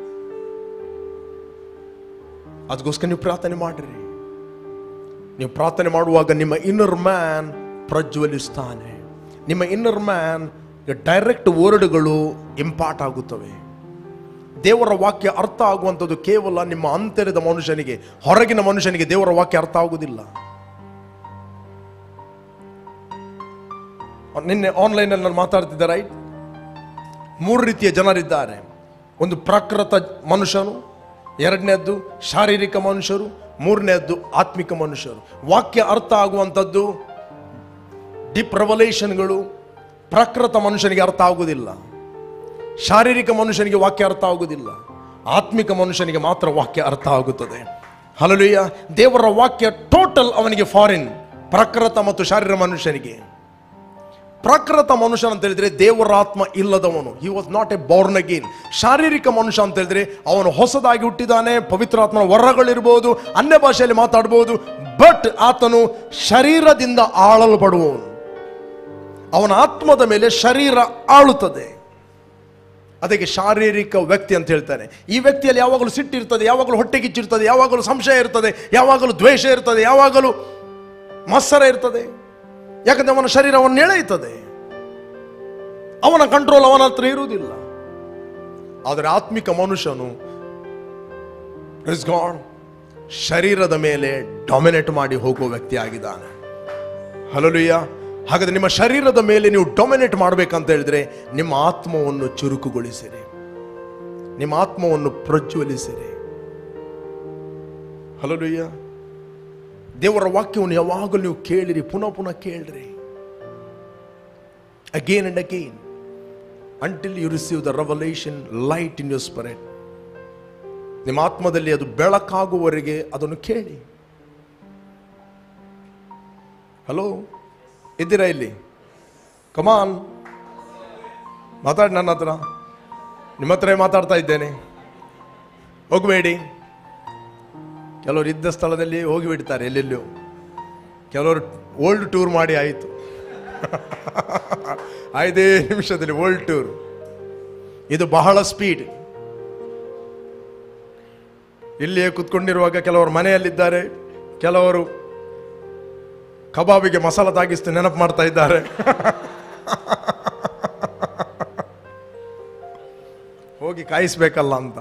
ಅದಕ್ಕೋಸ್ಕರ ನೀವು ಪ್ರಾರ್ಥನೆ ಮಾಡಿರಿ ನೀವು ಪ್ರಾರ್ಥನೆ ಮಾಡುವಾಗ ನಿಮ್ಮ ಇನ್ನರ್ ಮ್ಯಾನ್ ಪ್ರಜ್ವಲಿಸ್ತಾನೆ ನಿಮ್ಮ ಇನ್ನರ್ ಮ್ಯಾನ್ ಡೈರೆಕ್ಟ್ ವರ್ಡ್ಗಳು ಇಂಪಾರ್ಟ್ ಆಗುತ್ತವೆ ದೇವರ ವಾಕ್ಯ ಅರ್ಥ ಆಗುವಂಥದ್ದು ಕೇವಲ ನಿಮ್ಮ ಅಂತರ್ಯದ ಮನುಷ್ಯನಿಗೆ ಹೊರಗಿನ ಮನುಷ್ಯನಿಗೆ ದೇವರ ವಾಕ್ಯ ಅರ್ಥ ಆಗುವುದಿಲ್ಲ ನಿನ್ನೆ ಆನ್ಲೈನಲ್ಲಿ ನಾನು ಮಾತಾಡ್ತಿದ್ದೆ ರೈಟ್ ಮೂರು ರೀತಿಯ ಜನರಿದ್ದಾರೆ ಒಂದು ಪ್ರಾಕೃತ ಮನುಷ್ಯನು ಎರಡನೇದ್ದು ಶಾರೀರಿಕ ಮನುಷ್ಯರು ಮೂರನೇದ್ದು ಆತ್ಮಿಕ ಮನುಷ್ಯರು ವಾಕ್ಯ ಅರ್ಥ ಆಗುವಂಥದ್ದು ಡಿಪ್ ರೆವಲೇಷನ್ಗಳು ಪ್ರಾಕೃತ ಮನುಷ್ಯನಿಗೆ ಅರ್ಥ ಆಗುವುದಿಲ್ಲ ಶಾರೀರಿಕ ಮನುಷ್ಯನಿಗೆ ವಾಕ್ಯ ಅರ್ಥ ಆಗುವುದಿಲ್ಲ ಆತ್ಮಿಕ ಮನುಷ್ಯನಿಗೆ ಮಾತ್ರ ವಾಕ್ಯ ಅರ್ಥ ಆಗುತ್ತದೆ ಹಲಲುಯ್ಯ ದೇವರ ವಾಕ್ಯ ಟೋಟಲ್ ಅವನಿಗೆ ಫಾರಿನ್ ಪ್ರಾಕೃತ ಮತ್ತು ಶಾರೀರ ಮನುಷ್ಯನಿಗೆ ಪ್ರಾಕೃತ ಮನುಷ್ಯ ಅಂತ ಹೇಳಿದ್ರೆ ದೇವರ ಆತ್ಮ ಇಲ್ಲದವನು he was not a born again ಶಾರೀರಿಕ ಮನುಷ್ಯ ಅಂತ ಹೇಳಿದ್ರೆ ಅವನು ಹೊಸದಾಗಿ ಹುಟ್ಟಿದಾನೆ ಪವಿತ್ರಾತ್ಮನ ವರಗಳಿರ್ಬೋದು ಅನ್ಯ ಭಾಷೆಯಲ್ಲಿ ಮಾತಾಡ್ಬೋದು ಬಟ್ ಆತನು ಶರೀರದಿಂದ ಆಳಲ್ಪಡುವವನು ಅವನ ಆತ್ಮದ ಮೇಲೆ ಶರೀರ ಆಳುತ್ತದೆ ಅದಕ್ಕೆ ಶಾರೀರಿಕ ವ್ಯಕ್ತಿ ಅಂತ ಹೇಳ್ತಾನೆ ಈ ವ್ಯಕ್ತಿಯಲ್ಲಿ ಯಾವಾಗಲೂ ಸಿಟ್ಟಿರ್ತದೆ ಯಾವಾಗಲೂ ಹೊಟ್ಟೆ ಕಿಚ್ಚಿರ್ತದೆ ಯಾವಾಗಲೂ ಸಂಶಯ ಇರ್ತದೆ ಯಾವಾಗಲೂ ದ್ವೇಷ ಇರ್ತದೆ ಯಾವಾಗಲೂ ಮತ್ಸರ ಇರ್ತದೆ ಯಾಕಂದ್ರೆ ಅವನ ಶರೀರವನ್ನು ಎಳೆಯುತ್ತದೆ ಅವನ ಕಂಟ್ರೋಲ್ ಅವನ ಹತ್ರ ಇರುವುದಿಲ್ಲ ಆದರೆ ಆತ್ಮಿಕ ಮನುಷ್ಯನು Praise God, ಶರೀರದ ಮೇಲೆ ಡೊಮಿನೇಟ್ ಮಾಡಿ ಹೋಗುವ ವ್ಯಕ್ತಿ ಆಗಿದ್ದಾನೆ ಹಲಲುಯ್ಯ ಹಾಗಾದ್ರೆ ನಿಮ್ಮ ಶರೀರದ ಮೇಲೆ ನೀವು ಡೊಮಿನೇಟ್ ಮಾಡಬೇಕಂತ ಹೇಳಿದ್ರೆ ನಿಮ್ಮ ಆತ್ಮವನ್ನು ಚುರುಕುಗೊಳಿಸಿರಿ ನಿಮ್ಮ ಆತ್ಮವನ್ನು ಪ್ರಜ್ವಲಿಸಿರಿ ಹಲಲುಯ್ಯ ದೇವರ ವಾಕ್ಯವನ್ನು ಯಾವಾಗಲೂ ನೀವು ಕೇಳಿರಿ ಪುನಃ ಪುನಃ ಕೇಳಿರಿ again and again until you receive the revelation light in your spirit ನಿಮ್ಮ ಆತ್ಮದಲ್ಲಿ ಅದು ಬೆಳಕಾಗುವವರೆಗೆ ಅದನ್ನು ಕೇಳಿ ಹಲೋ ಇದ್ದೀರಾ ಇಲ್ಲಿ ಕಮಾನ್ ಮಾತಾಡಿ ನನ್ನ ಹತ್ರ ನಿಮ್ಮ ಹತ್ರ ಮಾತಾಡ್ತಾ ಇದ್ದೇನೆ ಹೋಗಬೇಡಿ ಕೆಲವರು ಇದ್ದ ಸ್ಥಳದಲ್ಲಿ ಹೋಗಿಬಿಡ್ತಾರೆ ಎಲ್ಲೆಲ್ಲೂ ಕೆಲವರು ಓಲ್ಡ್ ಟೂರ್ ಮಾಡಿ ಆಯಿತು ಐದೇ ನಿಮಿಷದಲ್ಲಿ ಓಲ್ಡ್ ಟೂರ್ ಇದು ಬಹಳ ಸ್ಪೀಡ್ ಇಲ್ಲಿಯೇ ಕುತ್ಕೊಂಡಿರುವಾಗ ಕೆಲವರು ಮನೆಯಲ್ಲಿದ್ದಾರೆ ಕೆಲವರು ಕಬಾಬಿಗೆ ಮಸಾಲ ತಾಗಿಸ್ತು ನೆನಪು ಮಾಡ್ತಾ ಇದ್ದಾರೆ ಹೋಗಿ ಕಾಯಿಸ್ಬೇಕಲ್ಲ ಅಂತ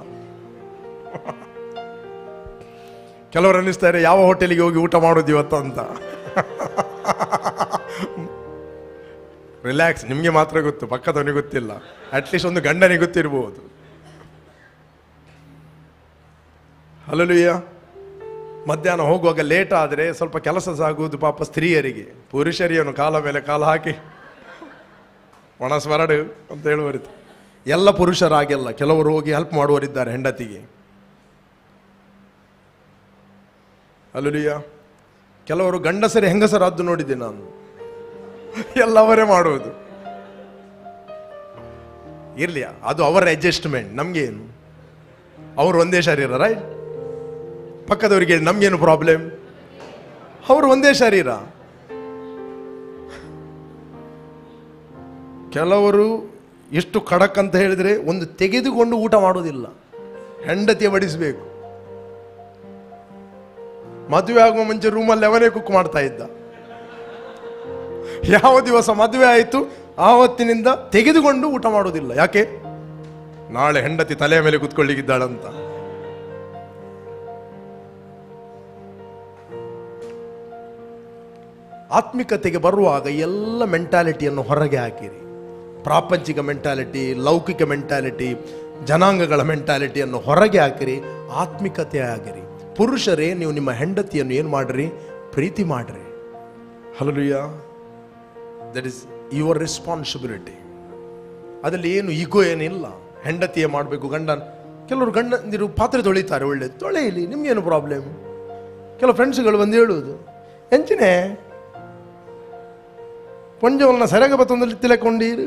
ಕೆಲವರು ಅನ್ನಿಸ್ತಾರೆ ಯಾವ ಹೋಟೆಲಿಗೆ ಹೋಗಿ ಊಟ ಮಾಡೋದು ಇವತ್ತು ಅಂತ ರಿಲ್ಯಾಕ್ಸ್ ನಿಮಗೆ ಮಾತ್ರ ಗೊತ್ತು ಪಕ್ಕದವನಿಗೆ ಗೊತ್ತಿಲ್ಲ ಅಟ್ಲೀಸ್ಟ್ ಒಂದು ಗಂಡನಿಗೆ ಗೊತ್ತಿರ್ಬೋದು ಹಲಲುಯ್ಯ ಮಧ್ಯಾಹ್ನ ಹೋಗುವಾಗ ಲೇಟ್ ಆದರೆ ಸ್ವಲ್ಪ ಕೆಲಸ ಸಾಗುವುದು ಪಾಪ ಸ್ತ್ರೀಯರಿಗೆ ಪುರುಷರಿಯನ್ನು ಕಾಲ ಮೇಲೆ ಕಾಲ ಹಾಕಿ ಒಣ ಸ್ವರಡು ಅಂತ ಹೇಳುವರಿತು ಎಲ್ಲ ಪುರುಷರಾಗಿಲ್ಲ ಕೆಲವರು ಹೋಗಿ ಹೆಲ್ಪ್ ಮಾಡುವರಿದ್ದಾರೆ ಹೆಂಡತಿಗೆ ಹಲಲುಯ್ಯ ಕೆಲವರು ಗಂಡಸರಿ ಹೆಂಗಸರಾದ್ದು ನೋಡಿದ್ದೆ ನಾನು ಎಲ್ಲವರೇ ಮಾಡುವುದು ಇರ್ಲಿ ಅದು ಅವರ ಅಡ್ಜಸ್ಟ್ಮೆಂಟ್ ನಮ್ಗೇನು ಅವರು ಒಂದೇ ಶರೀರ ರೈಟ್ ಪಕ್ಕದವರಿಗೆ ನಮ್ಗೇನು ಪ್ರಾಬ್ಲಮ್ ಅವರು ಒಂದೇ ಶರೀರ ಕೆಲವರು ಎಷ್ಟು ಖಡಕ್ ಅಂತ ಹೇಳಿದ್ರೆ ಒಂದು ತೆಗೆದುಕೊಂಡು ಊಟ ಮಾಡೋದಿಲ್ಲ ಹೆಂಡತಿಯ ಬಡಿಸಬೇಕು ಮದುವೆ ಆಗುವ ಮುಂಚೆ ರೂಮಲ್ಲಿ ಅವನೇ ಕುಕ್ ಮಾಡ್ತಾ ಇದ್ದ ಯಾವ ದಿವಸ ಮದುವೆ ಆಯಿತು ಆವತ್ತಿನಿಂದ ತೆಗೆದುಕೊಂಡು ಊಟ ಮಾಡೋದಿಲ್ಲ ಯಾಕೆ ನಾಳೆ ಹೆಂಡತಿ ತಲೆಯ ಮೇಲೆ ಕುತ್ಕೊಳ್ಳಿಗಿದ್ದಾಳಂತ ಆತ್ಮಿಕತೆಗೆ ಬರುವಾಗ ಎಲ್ಲ ಮೆಂಟಾಲಿಟಿಯನ್ನು ಹೊರಗೆ ಹಾಕಿರಿ ಪ್ರಾಪಂಚಿಕ ಮೆಂಟಾಲಿಟಿ ಲೌಕಿಕ ಮೆಂಟಾಲಿಟಿ ಜನಾಂಗಗಳ ಮೆಂಟಾಲಿಟಿಯನ್ನು ಹೊರಗೆ ಹಾಕಿರಿ ಆತ್ಮಿಕತೆ ಆಗಿರಿ ಪುರುಷರೇ ನೀವು ನಿಮ್ಮ ಹೆಂಡತಿಯನ್ನು ಏನು ಮಾಡ್ರಿ ಪ್ರೀತಿ ಮಾಡ್ರಿ hallelujah that is your responsibility ಅದರಲ್ಲಿ ಏನು ಈಗೋ ಏನಿಲ್ಲ ಹೆಂಡತಿಯೇ ಮಾಡಬೇಕು ಗಂಡನ ಕೆಲವರು ಗಂಡಂದಿರು ಪಾತ್ರೆ ತೊಳಿತಾರೆ ಒಳ್ಳೆ ತೊಳೆಯಲಿ ನಿಮ್ಗೇನು ಪ್ರಾಬ್ಲಮ್ ಕೆಲವು ಫ್ರೆಂಡ್ಸ್ಗಳು ಬಂದು ಹೇಳುವುದು ಎಂಚಿನೇ ಪೊಂಜವನ್ನ ಸೆರಗ ಬತ್ತೊಂದಲ್ಲಿ ತಿಳಕೊಂಡೀರು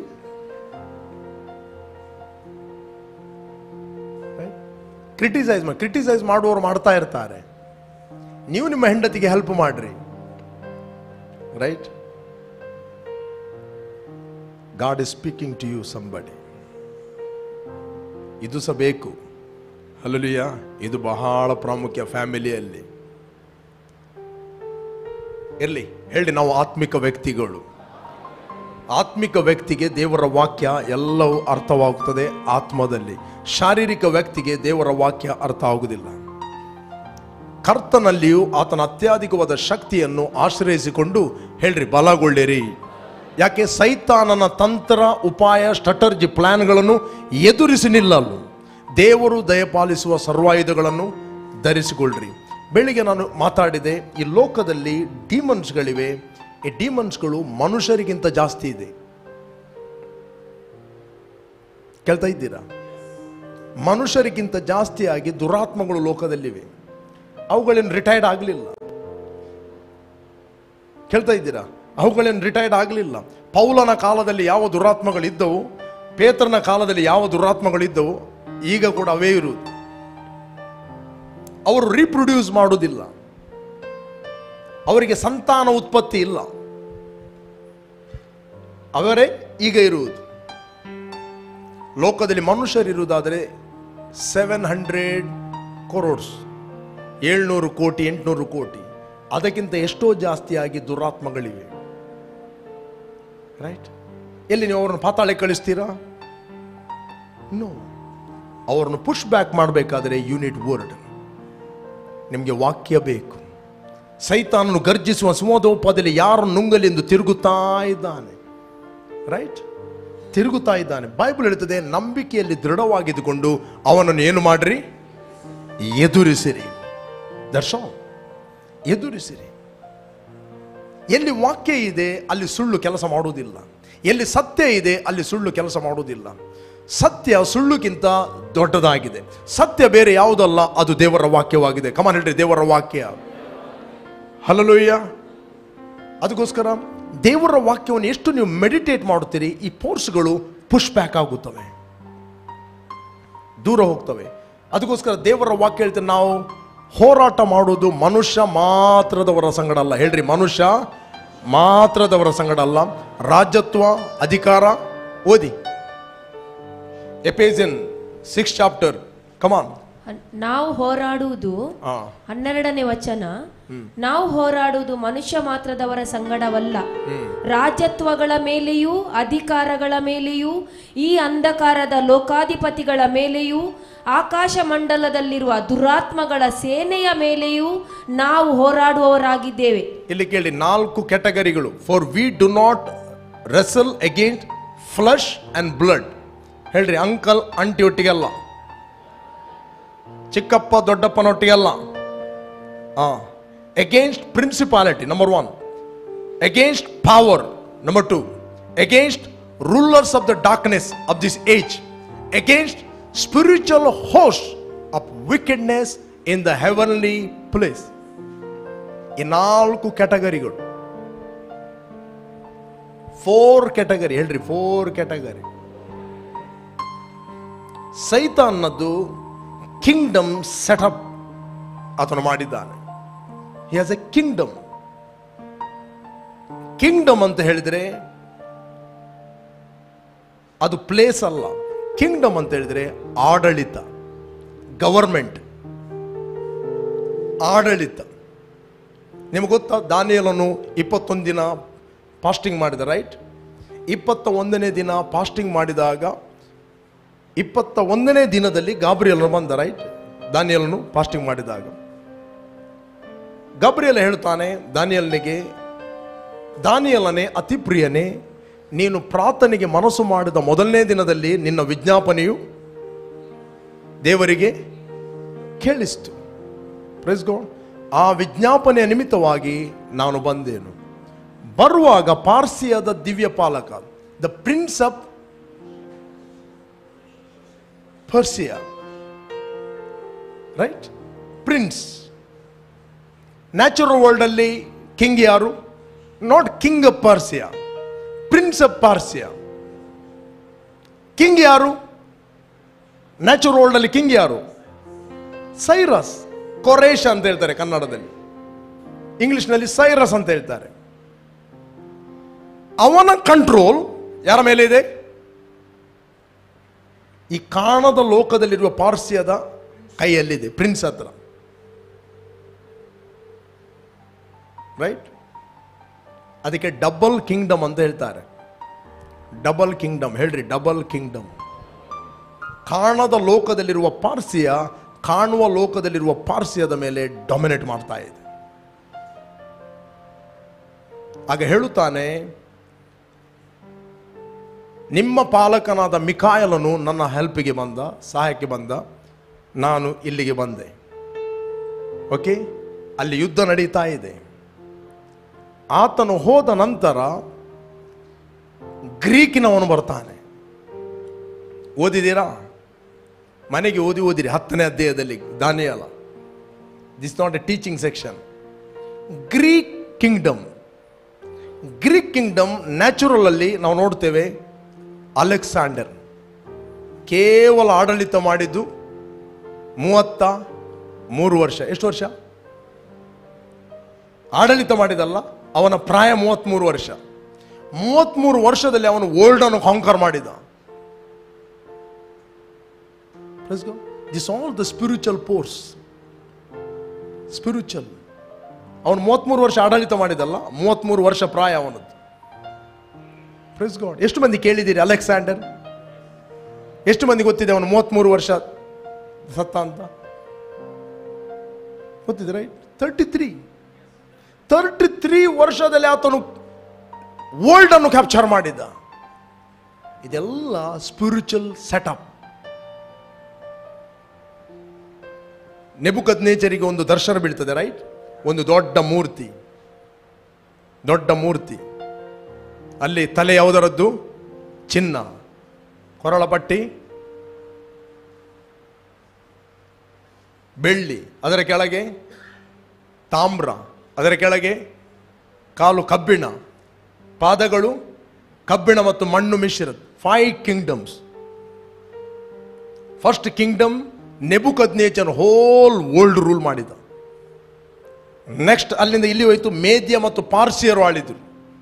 ಕ್ರಿಟಿಸೈಸ್ ಮಾಡಿ ಕ್ರಿಟಿಸೈಸ್ ಮಾಡುವವರು ಮಾಡ್ತಾ ಇರ್ತಾರೆ ನೀವು ನಿಮ್ಮ ಹೆಂಡತಿಗೆ ಹೆಲ್ಪ್ ಮಾಡ್ರಿ right God is speaking to you somebody ಇದು ಸಹ ಬೇಕು ಅಲ್ಲಲಿಯ ಇದು ಬಹಳ ಪ್ರಾಮುಖ್ಯ ಫ್ಯಾಮಿಲಿಯಲ್ಲಿ ಇರಲಿ ಹೇಳಿ ನಾವು ಆತ್ಮಿಕ ವ್ಯಕ್ತಿಗಳು ಆತ್ಮಿಕ ವ್ಯಕ್ತಿಗೆ ದೇವರ ವಾಕ್ಯ ಎಲ್ಲವೂ ಅರ್ಥವಾಗುತ್ತದೆ ಆತ್ಮದಲ್ಲಿ ಶಾರೀರಿಕ ವ್ಯಕ್ತಿಗೆ ದೇವರ ವಾಕ್ಯ ಅರ್ಥ ಆಗುವುದಿಲ್ಲ ಕರ್ತನಲ್ಲಿಯೂ ಆತನ ಅತ್ಯಧಿಕವಾದ ಶಕ್ತಿಯನ್ನು ಆಶ್ರಯಿಸಿಕೊಂಡು ಹೇಳ್ರಿ ಬಲಗೊಳ್ಳಿರಿ ಯಾಕೆ ಸೈತಾನನ ತಂತ್ರ ಉಪಾಯ ಸ್ಟ್ರಾಟರ್ಜಿ ಪ್ಲಾನ್ಗಳನ್ನು ಎದುರಿಸಿ ನಿಲ್ಲಲು ದೇವರು ದಯಪಾಲಿಸುವ ಸರ್ವಾಯುಧಗಳನ್ನು ಧರಿಸಿಕೊಳ್ಳ್ರಿ ಬೆಳಿಗ್ಗೆ ನಾನು ಮಾತಾಡಿದೆ ಈ ಲೋಕದಲ್ಲಿ ಡಿಮನ್ಸ್ಗಳಿವೆ ಈ ಡಿಮನ್ಸ್ಗಳು ಮನುಷ್ಯರಿಗಿಂತ ಜಾಸ್ತಿ ಇದೆ ಕೇಳ್ತಾ ಇದ್ದೀರಾ ಮನುಷ್ಯರಿಗಿಂತ ಜಾಸ್ತಿಯಾಗಿ ದುರಾತ್ಮಗಳು ಲೋಕದಲ್ಲಿವೆ ಅವುಗಳೇನು ರಿಟೈರ್ಡ್ ಆಗಲಿಲ್ಲ ಕೇಳ್ತಾ ಇದ್ದೀರಾ ಅವುಗಳೇನು ರಿಟೈರ್ಡ್ ಆಗಲಿಲ್ಲ ಪೌಲನ ಕಾಲದಲ್ಲಿ ಯಾವ ದುರಾತ್ಮಗಳಿದ್ದವು ಪೇತ್ರನ ಕಾಲದಲ್ಲಿ ಯಾವ ದುರಾತ್ಮಗಳಿದ್ದವು ಈಗ ಕೂಡ ಅವೇ ಇರುವುದು ಅವರು ರೀಪ್ರೊಡ್ಯೂಸ್ ಮಾಡುವುದಿಲ್ಲ ಅವರಿಗೆ ಸಂತಾನ ಉತ್ಪತ್ತಿ ಇಲ್ಲ ಅವರೇ ಈಗ ಇರುವುದು ಲೋಕದಲ್ಲಿ ಮನುಷ್ಯರಿರುವುದಾದರೆ ಸೆವೆನ್ ಹಂಡ್ರೆಡ್ ಕೊರೋಡ್ಸ್ ಏಳ್ನೂರು ಕೋಟಿ ಎಂಟುನೂರು ಕೋಟಿ ಅದಕ್ಕಿಂತ ಎಷ್ಟೋ ಜಾಸ್ತಿಯಾಗಿ ದುರಾತ್ಮಗಳಿವೆ ರೈಟ್ ಎಲ್ಲಿ ನೀವು ಅವರನ್ನು ಪಾತಾಳೆ ಕಳಿಸ್ತೀರಾ ನೋ ಅವರನ್ನು ಪುಷ್ ಬ್ಯಾಕ್ ಮಾಡಬೇಕಾದ್ರೆ ಯೂನಿಟ್ ವರ್ಡ್ ನಿಮಗೆ ವಾಕ್ಯ ಬೇಕು ಸೈತಾನನು ಗರ್ಜಿಸುವ ಸುಮೋದೋಪದಲ್ಲಿ ಯಾರು ನುಂಗಲಿ ಎಂದು ತಿರುಗುತ್ತಾ ಇದ್ದಾನೆ ರೈಟ್ ತಿರುಗುತ್ತಾ ಇದ್ದಾನೆ ಬೈಬಲ್ ಹೇಳ್ತದೆ ನಂಬಿಕೆಯಲ್ಲಿ ದೃಢವಾಗಿದ್ದುಕೊಂಡು ಅವನನ್ನು ಏನು ಮಾಡ್ರಿ ಎದುರಿಸಿರಿ ದರ್ಶನ ಎದುರಿಸಿರಿ ಎಲ್ಲಿ ವಾಕ್ಯ ಇದೆ ಅಲ್ಲಿ ಸುಳ್ಳು ಕೆಲಸ ಮಾಡುವುದಿಲ್ಲ ಎಲ್ಲಿ ಸತ್ಯ ಇದೆ ಅಲ್ಲಿ ಸುಳ್ಳು ಕೆಲಸ ಮಾಡುವುದಿಲ್ಲ ಸತ್ಯ ಸುಳ್ಳುಗಿಂತ ದೊಡ್ಡದಾಗಿದೆ ಸತ್ಯ ಬೇರೆ ಯಾವುದಲ್ಲ ಅದು ದೇವರ ವಾಕ್ಯವಾಗಿದೆ ಕಮಾನ್ ಹೇಳ್ರಿ ದೇವರ ವಾಕ್ಯ ಹಲಲುಯ್ಯ ಅದಕ್ಕೋಸ್ಕರ ದೇವರ ವಾಕ್ಯವನ್ನು ಎಷ್ಟು ನೀವು ಮೆಡಿಟೇಟ್ ಮಾಡುತ್ತೀರಿ ಈ ಫೋರ್ಸ್ಗಳು ಪುಷ್ ಬ್ಯಾಕ್ ಆಗುತ್ತವೆ ದೂರ ಹೋಗ್ತವೆ ಅದಕ್ಕೋಸ್ಕರ ದೇವರ ವಾಕ್ಯ ಹೇಳ್ತಾರೆ ನಾವು ಹೋರಾಟ ಮಾಡೋದು ಮನುಷ್ಯ ಮಾತ್ರದವರ ಸಂಗಡ ಅಲ್ಲ ಹೇಳ್ರಿ ಮನುಷ್ಯ ಮಾತ್ರದವರ ಸಂಗಡ ಅಲ್ಲ ರಾಜ್ಯತ್ವ ಅಧಿಕಾರ ಓದಿ ಎಪೇಜನ್ ಸಿಕ್ಸ್ ಚಾಪ್ಟರ್ ಕಮಾನ್ ಹನ್- ನಾವು ಹೋರಾಡುವುದು ಆ ಹನ್ನೆರಡನೇ ವಚನ ನಾವು ಹೋರಾಡುವುದು ಮನುಷ್ಯ ಮಾತ್ರದವರ ಸಂಗಡವಲ್ಲ ರಾಜ್ಯತ್ವಗಳ ಮೇಲೆಯೂ ಅಧಿಕಾರಗಳ ಮೇಲೆಯೂ ಈ ಅಂಧಕಾರದ ಲೋಕಾಧಿಪತಿಗಳ ಮೇಲೆಯೂ ಆಕಾಶ ಮಂಡಲದಲ್ಲಿರುವ ದುರಾತ್ಮಗಳ ಸೇನೆಯ ಮೇಲೆಯೂ ನಾವು ಹೋರಾಡುವವರಾಗಿದ್ದೇವೆ ಇಲ್ಲಿ ಕೇಳಿ ನಾಲ್ಕು ಕೆಟಗರಿಗಳು for we do not wrestle against flesh and blood ಹೇಳ್ರಿ ಅಂಕಲ್ ಅಂಟಿ ಒಟ್ಟಿಗೆಲ್ಲ ಚಿಕ್ಕಪ್ಪ ದೊಡ್ಡಪ್ಪನೊಟ್ಟಿಗೆಲ್ಲ ಆ against principality number one against power number two against rulers of the darkness of this age against spiritual host of wickedness in the heavenly place ಈ ನಾಲ್ಕು ಕ್ಯಾಟಗರಿಗಳು four category ಹೇಳ್ರಿ four category ಸೈತಾನ್ನದ್ದು kingdom setup ಆತನು ಮಾಡಿದ್ದಾನೆ he has a kingdom kingdom ಅಂತ ಹೇಳಿದ್ರೆ ಅದು ಪ್ಲೇಸ್ ಅಲ್ಲ ಕಿಂಗ್ಡಮ್ ಅಂತ ಹೇಳಿದ್ರೆ ಆಡಳಿತ ಗವರ್ಮೆಂಟ್ ಆಡಳಿತ ನಿಮಗೆ ಗೊತ್ತಾ ದಾನಿಯಲನು ಇಪ್ಪತ್ತೊಂದು ದಿನ ಫಾಸ್ಟಿಂಗ್ ಮಾಡಿದ ರೈಟ್ ಇಪ್ಪತ್ತ ಒಂದನೇ ದಿನ ಫಾಸ್ಟಿಂಗ್ ಮಾಡಿದಾಗ ಇಪ್ಪತ್ತ ಒಂದನೇ ದಿನದಲ್ಲಿ ಗಾಬ್ರಿಯಲನು ಬಂದ ರೈಟ್ ದಾನಿಯಲನು ಫಾಸ್ಟಿಂಗ್ ಮಾಡಿದಾಗ ಗಾಬ್ರಿಯಲ ಹೇಳ್ತಾನೆ ದಾನಿಯಲ್ನಿಗೆ ದಾನಿಯಲನೇ ಅತಿ ಪ್ರಿಯನೇ ನೀನು ಪ್ರಾರ್ಥನೆಗೆ ಮನಸ್ಸು ಮಾಡಿದ ಮೊದಲನೇ ದಿನದಲ್ಲಿ ನಿನ್ನ ವಿಜ್ಞಾಪನೆಯು ದೇವರಿಗೆ ಕೇಳಿಸ್ತು ಪ್ರೈಸ್ ಗಾಡ್ ಆ ವಿಜ್ಞಾಪನೆಯ ನಿಮಿತ್ತವಾಗಿ ನಾನು ಬಂದೇನು ಬರುವಾಗ ಪಾರ್ಸಿಯಾದ ದಿವ್ಯ ಪಾಲಕ the prince of Persia right prince natural world ಅಲ್ಲಿ ಕಿಂಗ್ ಯಾರು not king of Persia prince of Persia king ಯಾರು ನ್ಯಾಚುರಲ್ ವರ್ಲ್ಡ್ ಅಲ್ಲಿ ಕಿಂಗ್ ಯಾರು ಸೈರಸ್ ಕೊರೇಶ ಅಂತ ಹೇಳ್ತಾರೆ ಕನ್ನಡದಲ್ಲಿ ಇಂಗ್ಲಿಷ್ನಲ್ಲಿ ಸೈರಸ್ ಅಂತ ಹೇಳ್ತಾರೆ ಅವನ ಕಂಟ್ರೋಲ್ ಯಾರ ಮೇಲೆ ಇದೆ ಈ ಕಾಣದ ಲೋಕದಲ್ಲಿರುವ ಪಾರ್ಸಿಯದ ಕೈಯಲ್ಲಿದೆ ಪ್ರಿನ್ಸ್ ಹತ್ರ ರೈಟ್ ಅದಕ್ಕೆ ಡಬಲ್ ಕಿಂಗ್ಡಮ್ ಅಂತ ಹೇಳ್ತಾರೆ ಡಬಲ್ ಕಿಂಗ್ಡಮ್ ಹೇಳ್ರಿ ಡಬಲ್ ಕಿಂಗ್ಡಮ್ ಕಾಣದ ಲೋಕದಲ್ಲಿರುವ ಪಾರ್ಸಿಯ ಕಾಣುವ ಲೋಕದಲ್ಲಿರುವ ಪಾರ್ಸಿಯದ ಮೇಲೆ ಡೊಮಿನೇಟ್ ಮಾಡ್ತಾ ಇದೆ ಆಗ ಹೇಳುತ್ತಾನೆ ನಿಮ್ಮ ಪಾಲಕನಾದ ಮಿಕಾಯಲನು ನನ್ನ ಹೆಲ್ಪಿಗೆ ಬಂದ ಸಹಾಯಕ್ಕೆ ಬಂದ ನಾನು ಇಲ್ಲಿಗೆ ಬಂದೆ ಓಕೆ ಅಲ್ಲಿ ಯುದ್ಧ ನಡೀತಾ ಇದೆ ಆತನು ಹೋದ ನಂತರ ಗ್ರೀಕಿನವನು ಬರ್ತಾನೆ ಓದಿದ್ದೀರಾ ಮನೆಗೆ ಓದಿ ಓದಿರಿ ಹತ್ತನೇ ಅಧ್ಯಾಯದಲ್ಲಿ ದಾನಿಯಲ this not a teaching section Greek kingdom Greek kingdom natural ಅಲ್ಲಿ ನಾವು ನೋಡ್ತೇವೆ ಅಲೆಕ್ಸಾಂಡರ್ ಕೇವಲ ಆಡಳಿತ ಮಾಡಿದ್ದು ಮೂವತ್ತ ಮೂರು ವರ್ಷ ಎಷ್ಟು ವರ್ಷ ಆಡಳಿತ ಮಾಡಿದಲ್ಲ ಅವನ ಪ್ರಾಯ ಮೂವತ್ತ್ಮೂರು ವರ್ಷ ಮೂವತ್ಮೂರು ವರ್ಷದಲ್ಲಿ ಅವನು ವರ್ಲ್ಡ್ ಅನ್ನು ಕಾಂಕರ್ ಮಾಡಿದ this all the spiritual force spiritual ಅವನು ಮೂವತ್ಮೂರು ವರ್ಷ ಆಡಳಿತ ಮಾಡಿದಲ್ಲ ಮೂವತ್ಮೂರು ವರ್ಷ ಪ್ರಾಯ ಅವನದ್ದು ಪ್ರೆಸ್ ಗಾಡ್ ಎಷ್ಟು ಮಂದಿ ಕೇಳಿದ್ದೀರಿ ಅಲೆಕ್ಸಾಂಡರ್ ಎಷ್ಟು ಮಂದಿ ಗೊತ್ತಿದೆ ಅವನು ಮೂವತ್ಮೂರು ವರ್ಷ ಸತ್ತ ಅಂತ ಗೊತ್ತಿದೆ right thirty three thirty three ವರ್ಷದಲ್ಲಿ ಆತನು ವರ್ಲ್ಡ್ ಅನ್ನು ಕ್ಯಾಪ್ಚರ್ ಮಾಡಿದ್ದ ಇದೆಲ್ಲ ಸ್ಪಿರಿಚುವಲ್ ಸೆಟಪ್ ನೆಬುಕದ್ ನೇಚರಿಗೆ ಒಂದು ದರ್ಶನ ಬೀಳ್ತದೆ ರೈಟ್ ಒಂದು ದೊಡ್ಡ ಮೂರ್ತಿ ದೊಡ್ಡ ಮೂರ್ತಿ ಅಲ್ಲಿ ತಲೆ ಯಾವುದರದ್ದು ಚಿನ್ನ ಕೊರಳ ಪಟ್ಟಿ ಬೆಳ್ಳಿ ಅದರ ಕೆಳಗೆ ತಾಮ್ರ ಅದರ ಕೆಳಗೆ ಕಾಲು ಕಬ್ಬಿಣ ಪಾದಗಳು ಕಬ್ಬಿಣ ಮತ್ತು ಮಣ್ಣು ಮಿಶ್ರಿತ five kingdoms first kingdom Nebuchadnezzar whole world rule ಮಾಡಿದ ನೆಕ್ಸ್ಟ್ ಅಲ್ಲಿಂದ ಇಲ್ಲಿ ಹೋಯ್ತು ಮೇದ್ಯ ಮತ್ತು ಪಾರ್ಸಿಯರು ಆಳಿದ್ರು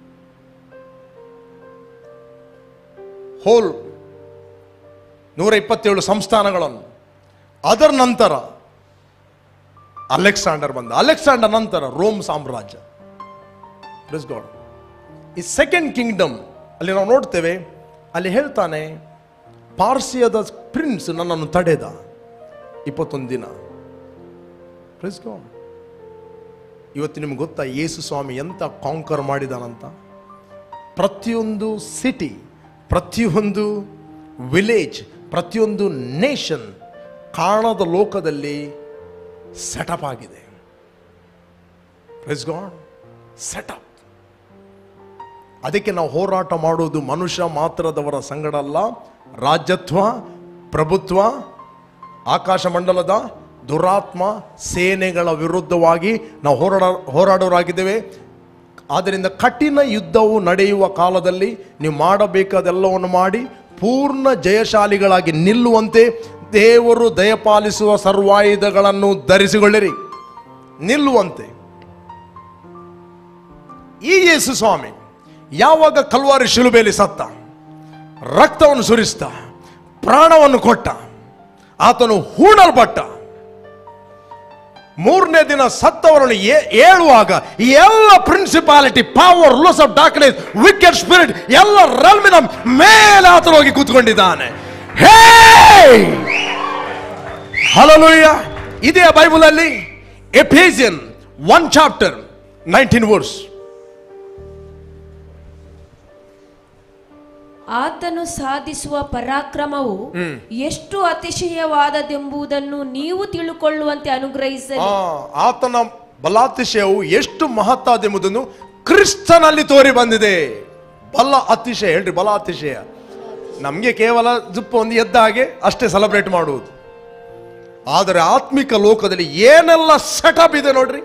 ಹೋಲ್ ನೂರ ಇಪ್ಪತ್ತೇಳು ಸಂಸ್ಥಾನಗಳನ್ನು ಅದರ ನಂತರ ಅಲೆಕ್ಸಾಂಡರ್ ಬಂದ ಅಲೆಕ್ಸಾಂಡರ್ ನಂತರ ರೋಮ್ ಸಾಮ್ರಾಜ್ಯ ಪ್ರೆಸ್ ಗಾಡ್ ಈ ಸೆಕೆಂಡ್ ಕಿಂಗ್ಡಮ್ ಅಲ್ಲಿ ನಾವು ನೋಡ್ತೇವೆ ಅಲ್ಲಿ ಹೇಳ್ತಾನೆ ಪಾರ್ಸಿಯದ ಪ್ರಿನ್ಸ್ ನನ್ನನ್ನು ತಡೆದ ಇಪ್ಪತ್ತೊಂದು ದಿನ ಪ್ರೆಸ್ ಗಾಡ್ ಇವತ್ತು ನಿಮ್ಗೆ ಗೊತ್ತಾ ಯೇಸು ಸ್ವಾಮಿ ಎಂತ ಕಾಂಕರ್ ಮಾಡಿದಾನಂತ ಪ್ರತಿಯೊಂದು ಸಿಟಿ ಪ್ರತಿಯೊಂದು ವಿಲೇಜ್ ಪ್ರತಿಯೊಂದು ನೇಷನ್ ಕಾಣದ ಲೋಕದಲ್ಲಿ ಸೆಟಪ್ ಆಗಿದೆ ಪ್ರೆಸ್ ಗಾಡ್ ಸೆಟಪ್ ಅದಕ್ಕೆ ನಾವು ಹೋರಾಟ ಮಾಡೋದು ಮನುಷ್ಯ ಮಾತ್ರದವರ ಸಂಗಡ ಅಲ್ಲ ರಾಜ್ಯತ್ವ ಪ್ರಭುತ್ವ ಆಕಾಶ ಮಂಡಲದ ದುರಾತ್ಮ ಸೇನೆಗಳ ವಿರುದ್ಧವಾಗಿ ನಾವು ಹೋರಾಡ ಹೋರಾಡೋರಾಗಿದ್ದೇವೆ ಆದ್ದರಿಂದ ಕಠಿಣ ಯುದ್ಧವು ನಡೆಯುವ ಕಾಲದಲ್ಲಿ ನೀವು ಮಾಡಬೇಕಾದೆಲ್ಲವನ್ನು ಮಾಡಿ ಪೂರ್ಣ ಜಯಶಾಲಿಗಳಾಗಿ ನಿಲ್ಲುವಂತೆ ದೇವರು ದಯಪಾಲಿಸುವ ಸರ್ವಾಯುಧಗಳನ್ನು ಧರಿಸಿಕೊಳ್ಳಿರಿ ನಿಲ್ಲುವಂತೆ ಈ ಯೇಸು ಸ್ವಾಮಿ ಯಾವಾಗ ಕಲ್ವಾರಿ ಶಿಲುಬೆಯಲ್ಲಿ ಸತ್ತ ರಕ್ತವನ್ನು ಸುರಿಸ್ತ ಪ್ರಾಣವನ್ನು ಕೊಟ್ಟ ಆತನು ಹೂಣಲ್ಪಟ್ಟ ಮೂರನೇ ದಿನ ಸತ್ತವರನ್ನು ಏ- ಏಳುವಾಗ ಈ ಎಲ್ಲ principality power loose of darkness wicked spirit ಎಲ್ಲ ರಲ್ಮಿನ ಮೇಲೆ ಆತನು ಹೋಗಿ ಕೂತ್ಕೊಂಡಿದ್ದಾನೆ ಹೇ ಹಲಲುಯ್ಯ ಇದೇ ಬೈಬಲ್ ಅಲ್ಲಿ Ephesian one chapter nineteen verse ಆತನು ಸಾಧಿಸುವ ಪರಾಕ್ರಮವು ಎಷ್ಟು ಅತಿಶಯವಾದದೆಂಬುದನ್ನು ನೀವು ತಿಳುಕೊಳ್ಳುವಂತೆ ಅನುಗ್ರಹಿಸಲಿ ಆ, ಆತನ ಬಲಾತಿಶಯವು ಎಷ್ಟು ಮಹತ್ತಾದೆಂಬುದನ್ನು ಕ್ರಿಸ್ತನಲ್ಲಿ ತೋರಿ ಬಂದಿದೆ ಬಲ ಅತಿಶಯ ಹೇಳ್ರಿ ಬಲ ಅತಿಶಯ ನಮಗೆ ಕೇವಲ ಜುಪ್ಪ ಒಂದು ಎದ್ದ ಹಾಗೆ ಅಷ್ಟೇ ಸೆಲೆಬ್ರೇಟ್ ಮಾಡುವುದು ಆದರೆ ಆತ್ಮಿಕ ಲೋಕದಲ್ಲಿ ಏನೆಲ್ಲ ಸೆಟಪ್ ಇದೆ ನೋಡ್ರಿ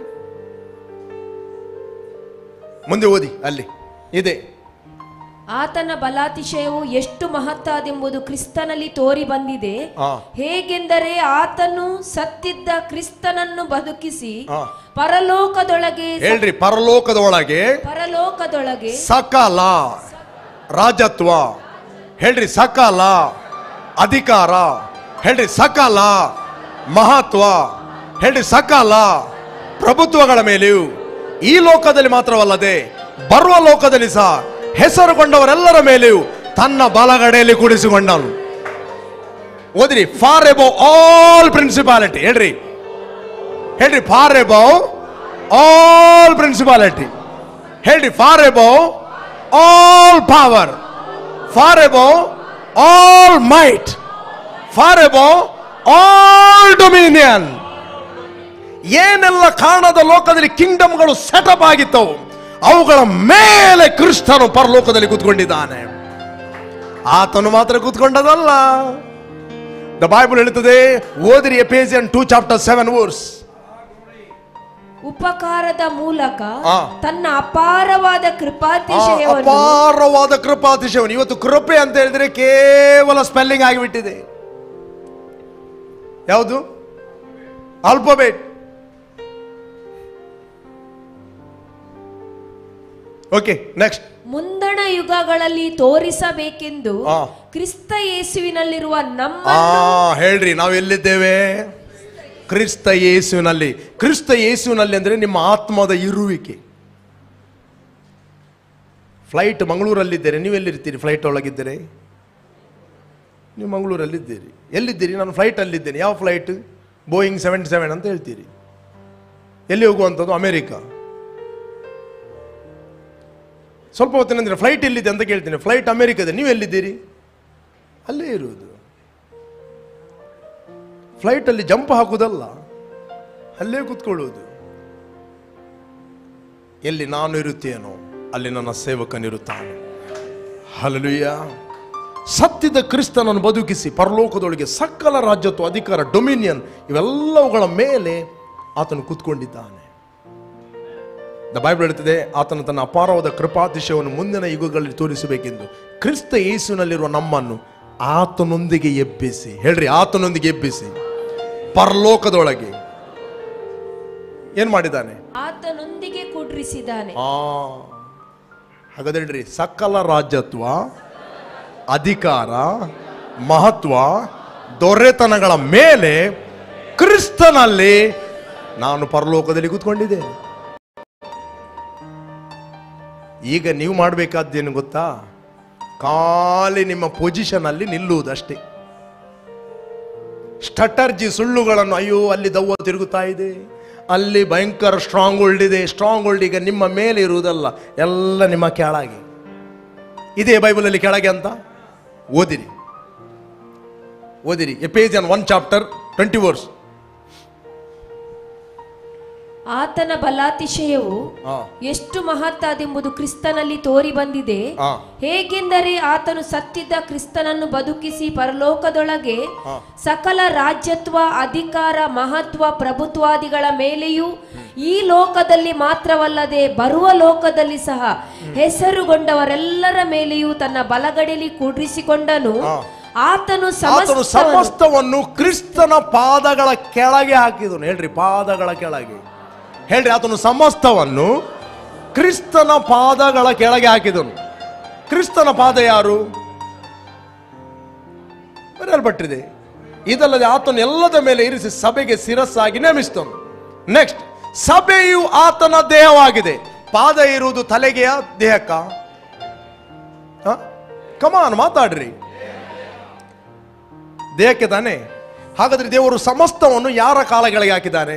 ಮುಂದೆ ಓದಿ ಅಲ್ಲಿ ಇದೆ ಆತನ ಬಲಾತಿಶಯವು ಎಷ್ಟು ಮಹತ್ತಾದೆಂಬುದು ಕ್ರಿಸ್ತನಲ್ಲಿ ತೋರಿ ಬಂದಿದೆ ಆ. ಹೇಗೆಂದರೆ ಆತನು ಸತ್ತಿದ್ದ ಕ್ರಿಸ್ತನನ್ನು ಬದುಕಿಸಿ ಆ. ಪರಲೋಕದೊಳಗೆ ಹೇಳ್ರಿ ಪರಲೋಕದ ಒಳಗೆ ಪರಲೋಕದೊಳಗೆ ಸಕಾಲ ರಾಜತ್ವ ಹೇಳ್ರಿ ಸಕಾಲ ಅಧಿಕಾರ ಹೇಳ್ರಿ ಸಕಾಲ ಮಹತ್ವ ಹೇಳ್ರಿ ಸಕಾಲ ಪ್ರಭುತ್ವಗಳ ಮೇಲೆಯೂ ಈ ಲೋಕದಲ್ಲಿ ಮಾತ್ರವಲ್ಲದೆ ಬರುವ ಲೋಕದಲ್ಲಿ ಸಹ ಹೆಸರುಗೊಂಡವರೆಲ್ಲರ ಮೇಲೆಯೂ ತನ್ನ ಬಲಗಡೆಯಲ್ಲಿ ಕೂಡಿಸಿಕೊಂಡನು ಓದಿರಿ ಫಾರ್ ಎಬೋ ಆಲ್ ಪ್ರಿನ್ಸಿಪಾಲಿಟಿ ಹೇಳ್ರಿ ಹೇಳ್ರಿ ಫಾರ್ ಎಬೋ ಆಲ್ ಪ್ರಿನ್ಸಿಪಾಲಿಟಿ ಹೇಳ್ರಿ far above all power far above all might far above all dominion ಏನೆಲ್ಲ ಕಾಣದ ಲೋಕದಲ್ಲಿ ಕಿಂಗ್ಡಮ್ಗಳು ಸೆಟಪ್ ಆಗಿತ್ತವು ಅವುಗಳ ಮೇಲೆ ಕ್ರಿಸ್ತನು ಪರಲೋಕದಲ್ಲಿ ಕೂತ್ಕೊಂಡಿದ್ದಾನೆ ಆತನು ಮಾತ್ರ ಕೂತ್ಕೊಂಡದಲ್ಲ ದ ಬೈಬಲ್ ಹೇಳುತ್ತದೆ ಓದಿರಿ Ephesian two chapter seven verse ಉಪಕಾರದ ಮೂಲಕ ಆ. ತನ್ನ ಅಪಾರವಾದ ಕೃಪಾತಿಶಯವನ್ನು ಅಪಾರವಾದ ಕೃಪಾತಿಶಯವನ್ನು ಇವತ್ತು ಕೃಪೆ ಅಂತ ಹೇಳಿದ್ರೆ ಕೇವಲ ಸ್ಪೆಲ್ಲಿಂಗ್ ಆಗಿಬಿಟ್ಟಿದೆ ಯಾವುದು ಆಲ್ಫಾಬೆಟ್ ಓಕೆ ನೆಕ್ಸ್ಟ್ ಮುಂದಣ ಯುಗಗಳಲ್ಲಿ ತೋರಿಸಬೇಕೆಂದು ಆ. ಕ್ರಿಸ್ತ ಯೇಸುವಿನಲ್ಲಿರುವ ನಮ್ಮ ಆ ಹೇಳ್ರಿ ನಾವು ಎಲ್ಲಿದ್ದೇವೆ ಕ್ರಿಸ್ತ ಯೇಸುವಿನಲ್ಲಿ ಕ್ರಿಸ್ತ ಯೇಸುವಿನಲ್ಲಿ ಅಂದ್ರೆ ನಿಮ್ಮ ಆತ್ಮದ ಇರುವಿಕೆ ಫ್ಲೈಟ್ ಮಂಗಳೂರಲ್ಲಿದ್ದೀರಿ ನೀವು ಎಲ್ಲಿರ್ತೀರಿ ಫ್ಲೈಟ್ ಒಳಗಿದ್ದೀರಿ ನೀವು ಮಂಗಳೂರಲ್ಲಿದ್ದೀರಿ ಎಲ್ಲಿದ್ದೀರಿ ನಾನು ಫ್ಲೈಟಲ್ಲಿದ್ದೇನೆ ಯಾವ ಫ್ಲೈಟ್ ಬೋಯಿಂಗ್ ಸೆವೆಂಟಿ ಸೆವೆನ್ ಅಂತ ಹೇಳ್ತೀರಿ ಎಲ್ಲಿ ಹೋಗುವಂಥದ್ದು ಅಮೇರಿಕಾ ಸ್ವಲ್ಪ ಹೊತ್ತಿನಂದ್ರೆ ಫ್ಲೈಟ್ ಎಲ್ಲಿದೆ ಅಂತ ಕೇಳ್ತೀನಿ ಫ್ಲೈಟ್ ಅಮೇರಿಕಾದ ನೀವು ಎಲ್ಲಿದ್ದೀರಿ ಅಲ್ಲೇ ಇರುವುದು ಫ್ಲೈಟಲ್ಲಿ ಜಂಪ್ ಹಾಕುವುದಲ್ಲ ಅಲ್ಲೇ ಕೂತ್ಕೊಳ್ಳುವುದು ಎಲ್ಲಿ ನಾನು ಇರುತ್ತೇನೋ ಅಲ್ಲಿ ನನ್ನ ಸೇವಕನಿರುತ್ತಾನೆ ಹಲಲುಯ್ಯ ಸತ್ಯದ ಕ್ರಿಸ್ತನನ್ನು ಬದುಕಿಸಿ ಪರಲೋಕದೊಳಗೆ ಸಕಲ ರಾಜ್ಯತ್ವ ಅಧಿಕಾರ ಡೊಮಿನಿಯನ್ ಇವೆಲ್ಲವುಗಳ ಮೇಲೆ ಆತನು ಕೂತ್ಕೊಂಡಿದ್ದಾನೆ ದ ಬೈಬಲ್ ಹೇಳ್ತದೆ ಆತನು ತನ್ನ ಅಪಾರವಾದ ಕೃಪಾತಿಶಯವನ್ನು ಮುಂದಿನ ಯುಗಗಳಲ್ಲಿ ತೋರಿಸಬೇಕೆಂದು ಕ್ರಿಸ್ತ ಯೇಸುವಿನಲ್ಲಿರುವ ನಮ್ಮನ್ನು ಆತನೊಂದಿಗೆ ಎಬ್ಬಿಸಿ ಹೇಳ್ರಿ ಆತನೊಂದಿಗೆ ಎಬ್ಬಿಸಿ ಪರಲೋಕದೊಳಗೆ ಏನ್ ಮಾಡಿದ್ದಾನೆ ಆತನೊಂದಿಗೆ ಕುಡ್ರಿಸಿದ್ದಾನೆ ಆ ಹಾಗಾದ್ರೆ ಹೇಳ್ರಿ ಸಕಲ ರಾಜ್ಯತ್ವ ಅಧಿಕಾರ ಮಹತ್ವ ದೊರೆತನಗಳ ಮೇಲೆ ಕ್ರಿಸ್ತನಲ್ಲಿ ನಾನು ಪರಲೋಕದಲ್ಲಿ ಕೂತ್ಕೊಂಡಿದ್ದೇನೆ ಈಗ ನೀವು ಮಾಡಬೇಕಾದ್ದೇನು ಗೊತ್ತಾ ಖಾಲಿ ನಿಮ್ಮ ಪೊಸಿಷನ್ ಅಲ್ಲಿ ನಿಲ್ಲುವುದಷ್ಟೇ ಸ್ಟಟರ್ಜಿ ಸುಳ್ಳುಗಳನ್ನು ಅಯ್ಯೋ ಅಲ್ಲಿ ದವ್ವ ತಿರುಗುತ್ತಾ ಇದೆ ಅಲ್ಲಿ ಭಯಂಕರ ಸ್ಟ್ರಾಂಗ್ ಹೋಲ್ಡ್ ಇದೆ ಸ್ಟ್ರಾಂಗ್ ಹೋಲ್ಡ್ ಈಗ ನಿಮ್ಮ ಮೇಲೆ ಇರುವುದಲ್ಲ ಎಲ್ಲ ನಿಮ್ಮ ಕೆಳಗೆ ಇದೇ ಬೈಬಲಲ್ಲಿ ಕೆಳಗೆ ಅಂತ ಓದಿರಿ ಓದಿರಿ Ephesian one chapter twenty verse ಆತನ ಬಲಾತಿಶಯವು ಆ. ಎಷ್ಟು ಮಹತ್ತಾದೆಂಬುದು ಕ್ರಿಸ್ತನಲ್ಲಿ ತೋರಿ ಬಂದಿದೆ ಆ. ಹೇಗೆಂದರೆ ಆತನು ಸತ್ತಿದ್ದ ಕ್ರಿಸ್ತನನ್ನು ಬದುಕಿಸಿ ಪರಲೋಕದೊಳಗೆ ಆ. ಸಕಲ ರಾಜ್ಯತ್ವ ಅಧಿಕಾರ ಮಹತ್ವ ಪ್ರಭುತ್ವಾದಿಗಳ ಮೇಲೆಯೂ ಈ ಲೋಕದಲ್ಲಿ ಮಾತ್ರವಲ್ಲದೆ ಬರುವ ಲೋಕದಲ್ಲಿ ಸಹ ಹೆಸರುಗೊಂಡವರೆಲ್ಲರ ಮೇಲೆಯೂ ತನ್ನ ಬಲಗಡೆಯಲ್ಲಿ ಕೂಡ್ರಿಸಿಕೊಂಡನು ಆ. ಆತನು ಆತನು ಸಮಸ್ತ ಸಮಸ್ತವನ್ನು ಕ್ರಿಸ್ತನ ಪಾದಗಳ ಕೆಳಗೆ ಹಾಕಿದನು ಹೇಳ್ರಿ ಪಾದಗಳ ಕೆಳಗೆ ಹೇಳ್ರಿ ಆತನು ಸಮಸ್ತವನ್ನು ಕ್ರಿಸ್ತನ ಪಾದಗಳ ಕೆಳಗೆ ಹಾಕಿದನು ಕ್ರಿಸ್ತನ ಪಾದ ಯಾರು ಬರೆಯಲ್ಪಟ್ಟಿದೆ ಇದಲ್ಲದೆ ಆತನು ಎಲ್ಲದ ಮೇಲೆ ಇರಿಸಿ ಸಭೆಗೆ ಶಿರಸ್ಸಾಗಿ ನೇಮಿಸಿದನು ನೆಕ್ಸ್ಟ್ ಸಭೆಯು ಆತನ ದೇಹವಾಗಿದೆ ಪಾದ ಇರುವುದು ತಲೆಗೆಯ ದೇಹಕ್ಕ ಕಮಾನ್ ಮಾತಾಡ್ರಿ ದೇಹಕ್ಕೆ ತಾನೆ ಹಾಗಾದ್ರೆ ದೇವರು ಸಮಸ್ತವನ್ನು ಯಾರ ಕಾಲ ಕೆಳಗೆ ಹಾಕಿದ್ದಾನೆ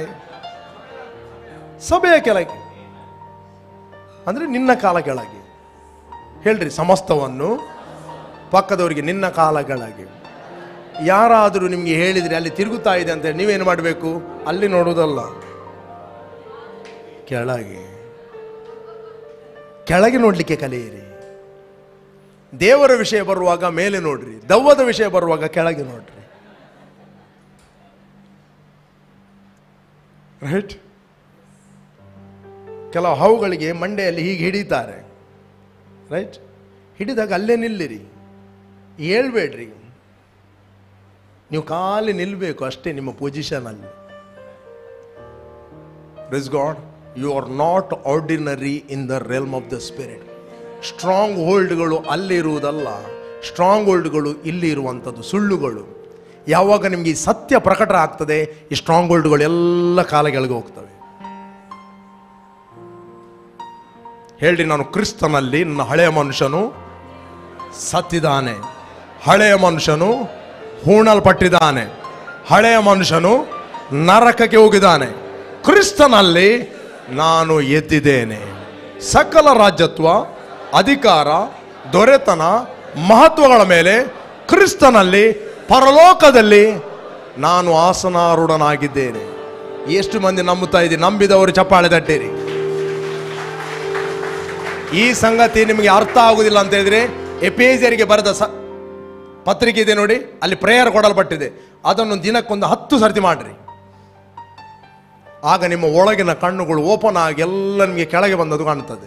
ಸಭೆಯ ಕೆಳಗೆ ಅಂದ್ರೆ ನಿನ್ನ ಕಾಲ ಕೆಳಗೆ ಹೇಳ್ರಿ ಸಮಸ್ತವನ್ನು ಪಕ್ಕದವರಿಗೆ ನಿನ್ನ ಕಾಲ ಕೆಳಗೆ ಯಾರಾದರೂ ನಿಮ್ಗೆ ಹೇಳಿದ್ರೆ ಅಲ್ಲಿ ತಿರುಗುತ್ತಾ ಇದೆ ಅಂತ ನೀವೇನು ಮಾಡಬೇಕು ಅಲ್ಲಿ ನೋಡುವುದಲ್ಲ ಕೆಳಗೆ ಕೆಳಗೆ ನೋಡ್ಲಿಕ್ಕೆ ಕಲಿಯಿರಿ ದೇವರ ವಿಷಯ ಬರುವಾಗ ಮೇಲೆ ನೋಡ್ರಿ ದವ್ವದ ವಿಷಯ ಬರುವಾಗ ಕೆಳಗೆ ನೋಡ್ರಿ ರೈಟ್ ಕೆಲವು ಹಾವುಗಳಿಗೆ ಮಂಡೆಯಲ್ಲಿ ಹೀಗೆ ಹಿಡಿತಾರೆ ರೈಟ್ ಹಿಡಿದಾಗ ಅಲ್ಲೇ ನಿಲ್ಲಿರಿ ಹೇಳ್ಬೇಡ್ರಿ ನೀವು ಖಾಲಿ ನಿಲ್ಲಬೇಕು ಅಷ್ಟೇ ನಿಮ್ಮ ಪೊಸಿಷನಲ್ಲಿ praise God you are not ordinary in the realm of the spirit ಸ್ಟ್ರಾಂಗ್ ಹೋಲ್ಡ್ಗಳು ಅಲ್ಲಿರುವುದಲ್ಲ ಸ್ಟ್ರಾಂಗ್ ಹೋಲ್ಡ್ಗಳು ಇಲ್ಲಿ ಇರುವಂಥದ್ದು ಸುಳ್ಳುಗಳು ಯಾವಾಗ ನಿಮಗೆ ಈ ಸತ್ಯ ಪ್ರಕಟ ಆಗ್ತದೆ ಈ ಸ್ಟ್ರಾಂಗ್ ಹೋಲ್ಡ್ಗಳು ಎಲ್ಲ ಕಾಲಗಳಿಗೆ ಹೋಗ್ತವೆ ಹೇಳ್ರಿ ನಾನು ಕ್ರಿಸ್ತನಲ್ಲಿ ನನ್ನ ಹಳೆಯ ಮನುಷ್ಯನು ಸತ್ತಿದ್ದಾನೆ ಹಳೆಯ ಮನುಷ್ಯನು ಹೂಣಲ್ಪಟ್ಟಿದ್ದಾನೆ ಹಳೆಯ ಮನುಷ್ಯನು ನರಕಕ್ಕೆ ಹೋಗಿದ್ದಾನೆ ಕ್ರಿಸ್ತನಲ್ಲಿ ನಾನು ಎದ್ದಿದ್ದೇನೆ ಸಕಲ ರಾಜ್ಯತ್ವ ಅಧಿಕಾರ ದೊರೆತನ ಮಹತ್ವಗಳ ಮೇಲೆ ಕ್ರಿಸ್ತನಲ್ಲಿ ಪರಲೋಕದಲ್ಲಿ ನಾನು ಆಸನಾರೂಢನಾಗಿದ್ದೇನೆ ಎಷ್ಟು ಮಂದಿ ನಂಬುತ್ತಾ ಇದ್ದೀರಿ ನಂಬಿದವರು ಚಪ್ಪಾಳೆ ತಟ್ಟಿರಿ ಈ ಸಂಗತಿ ನಿಮಗೆ ಅರ್ಥ ಆಗುದಿಲ್ಲ ಅಂತ ಹೇಳಿದ್ರೆ ಎಪೇಜರಿಗೆ ಬರೆದ ಸ ಪತ್ರಿಕೆ ಇದೆ ನೋಡಿ ಅಲ್ಲಿ ಪ್ರೇಯರ್ ಕೊಡಲ್ಪಟ್ಟಿದೆ ಅದನ್ನು ದಿನಕ್ಕೊಂದು ಹತ್ತು ಸರ್ತಿ ಮಾಡ್ರಿ ಆಗ ನಿಮ್ಮ ಒಳಗಿನ ಕಣ್ಣುಗಳು ಓಪನ್ ಆಗಿ ಎಲ್ಲ ನಿಮಗೆ ಕೆಳಗೆ ಬಂದದ್ದು ಕಾಣುತ್ತದೆ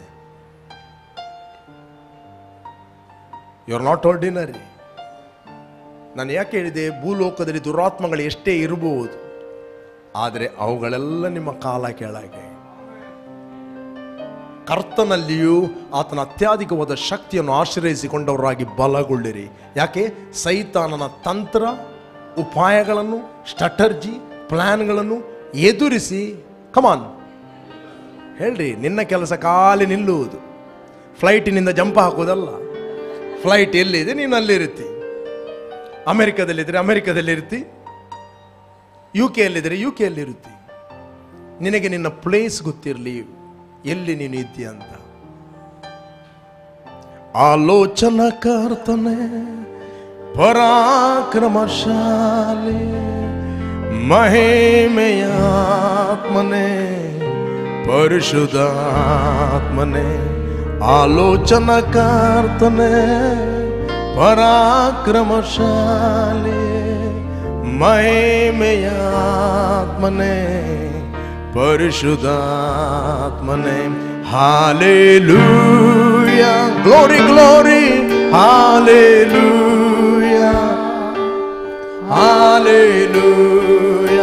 ಯು ಆರ್ ನಾಟ್ ಆರ್ಡಿನರಿ ನಾನು ಯಾಕೆ ಹೇಳಿದೆ ಭೂಲೋಕದಲ್ಲಿ ದುರಾತ್ಮಗಳು ಎಷ್ಟೇ ಇರಬಹುದು ಆದರೆ ಅವುಗಳೆಲ್ಲ ನಿಮ್ಮ ಕಾಲ ಕೆಳಗೆ ಕರ್ತನಲ್ಲಿಯೂ ಆತನ ಅತ್ಯಧಿಕವಾದ ಶಕ್ತಿಯನ್ನು ಆಶ್ರಯಿಸಿಕೊಂಡವರಾಗಿ ಬಲಗೊಳ್ಳಿರಿ ಯಾಕೆ ಸೈತಾನನ ತಂತ್ರ ಉಪಾಯಗಳನ್ನು ಸ್ಟ್ರಾಟರ್ಜಿ ಪ್ಲ್ಯಾನ್ಗಳನ್ನು ಎದುರಿಸಿ ಕಮಾನ್ ಹೇಳ್ರಿ ನಿನ್ನ ಕೆಲಸ ಖಾಲಿ ನಿಲ್ಲುವುದು ಫ್ಲೈಟಿನಿಂದ ಜಂಪ್ ಹಾಕೋದಲ್ಲ ಫ್ಲೈಟ್ ಎಲ್ಲಿದೆ ನೀನು ಅಲ್ಲಿರುತ್ತಿ ಅಮೆರಿಕದಲ್ಲಿದ್ದರೆ ಅಮೆರಿಕದಲ್ಲಿರ್ತಿ ಯು ಕೆ ಅಲ್ಲಿದ್ದರೆ ಯು ಕೆ ಅಲ್ಲಿರುತ್ತಿ ನಿನಗೆ ನಿನ್ನ ಪ್ಲೇಸ್ ಗೊತ್ತಿರಲಿ ಎಲ್ಲಿ ನೀನು ಇದ್ದೀಯ ಅಂತ ಆಲೋಚನಕರ್ತನೆ ಪರಾಕ್ರಮಶಾಲಿ ಮಹಿಮೆಯಾತ್ಮನೆ ಪರಿಶುದ್ಧಾತ್ಮನೆ ಆಲೋಚನಕರ್ತನೆ ಪರಾಕ್ರಮಶಾಲಿ ಮಹಿಮೆಯಾತ್ಮನೆ ಪರಿಶುದ್ಧಾತ್ಮನೆ hallelujah glory glory hallelujah hallelujah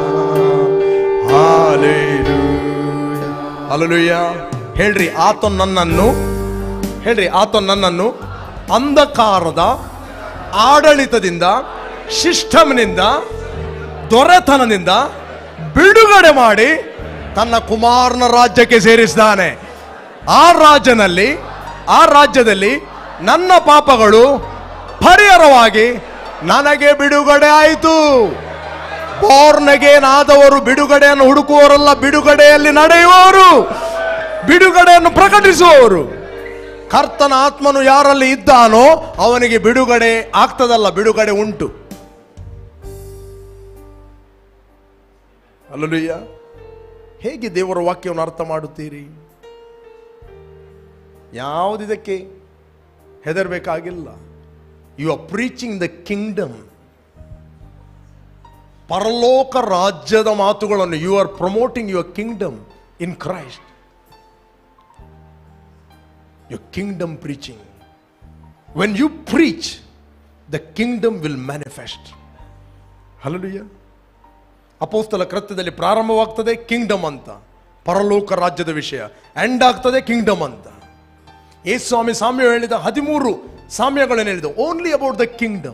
hallelujah hallelujah ಹೇಳ್ರಿ ಆತ ನನ್ನನ್ನು ಹೇಳ್ರಿ ಆತ ನನ್ನನ್ನು ಅಂಧಕಾರದ ಆಡಳಿತದಿಂದ ಸಿಸ್ಟಮ್ನಿಂದ ದೊರೆತನದಿಂದ ಬಿಡುಗಡೆ ಮಾಡಿ ತನ್ನ ಕುಮಾರನ ರಾಜ್ಯಕ್ಕೆ ಸೇರಿಸಿದ್ದಾನೆ ಆ ರಾಜ್ಯನಲ್ಲಿ ಆ ರಾಜ್ಯದಲ್ಲಿ ನನ್ನ ಪಾಪಗಳು ಪರಿಹಾರವಾಗಿ ನನಗೆ ಬಿಡುಗಡೆ ಆಯಿತು ಬೋರ್ನಗೇನಾದವರು ಬಿಡುಗಡೆಯನ್ನು ಹುಡುಕುವವರಲ್ಲ ಬಿಡುಗಡೆಯಲ್ಲಿ ನಡೆಯುವವರು ಬಿಡುಗಡೆಯನ್ನು ಪ್ರಕಟಿಸುವವರು ಕರ್ತನ ಆತ್ಮನು ಯಾರಲ್ಲಿ ಇದ್ದಾನೋ ಅವನಿಗೆ ಬಿಡುಗಡೆ ಆಗ್ತದಲ್ಲ ಬಿಡುಗಡೆ ಉಂಟು ಅಲ್ಲಲುಯ್ಯ ಹೇಗೆ ದೇವರ ವಾಕ್ಯವನ್ನು ಅರ್ಥ ಮಾಡುತ್ತೀರಿ ಯಾವುದಿದಕ್ಕೆ ಹೆದರ್ಬೇಕಾಗಿಲ್ಲ you are preaching the kingdom ಪರಲೋಕ ರಾಜ್ಯದ ಮಾತುಗಳನ್ನು you are promoting your kingdom in Christ your kingdom preaching. When you preach, the kingdom will manifest. Hallelujah. ಅಪೋಸ್ತಲ ಕೃತ್ಯದಲ್ಲಿ ಪ್ರಾರಂಭವಾಗ್ತದೆ ಕಿಂಗ್ಡಮ್ ಅಂತ ಪರಲೋಕ ರಾಜ್ಯದ ವಿಷಯ ಎಂಡ್ ಆಗ್ತದೆ ಕಿಂಗ್ಡಮ್ ಅಂತ ಯೇಸು ಸ್ವಾಮಿ ಸಾಮ್ಯ ಹೇಳಿದ ಹದಿಮೂರು ಸಾಮ್ಯಗಳನ್ನು ಹೇಳಿದ ಓನ್ಲಿ ಅಬೌಟ್ ದ ಕಿಂಗ್ಡಮ್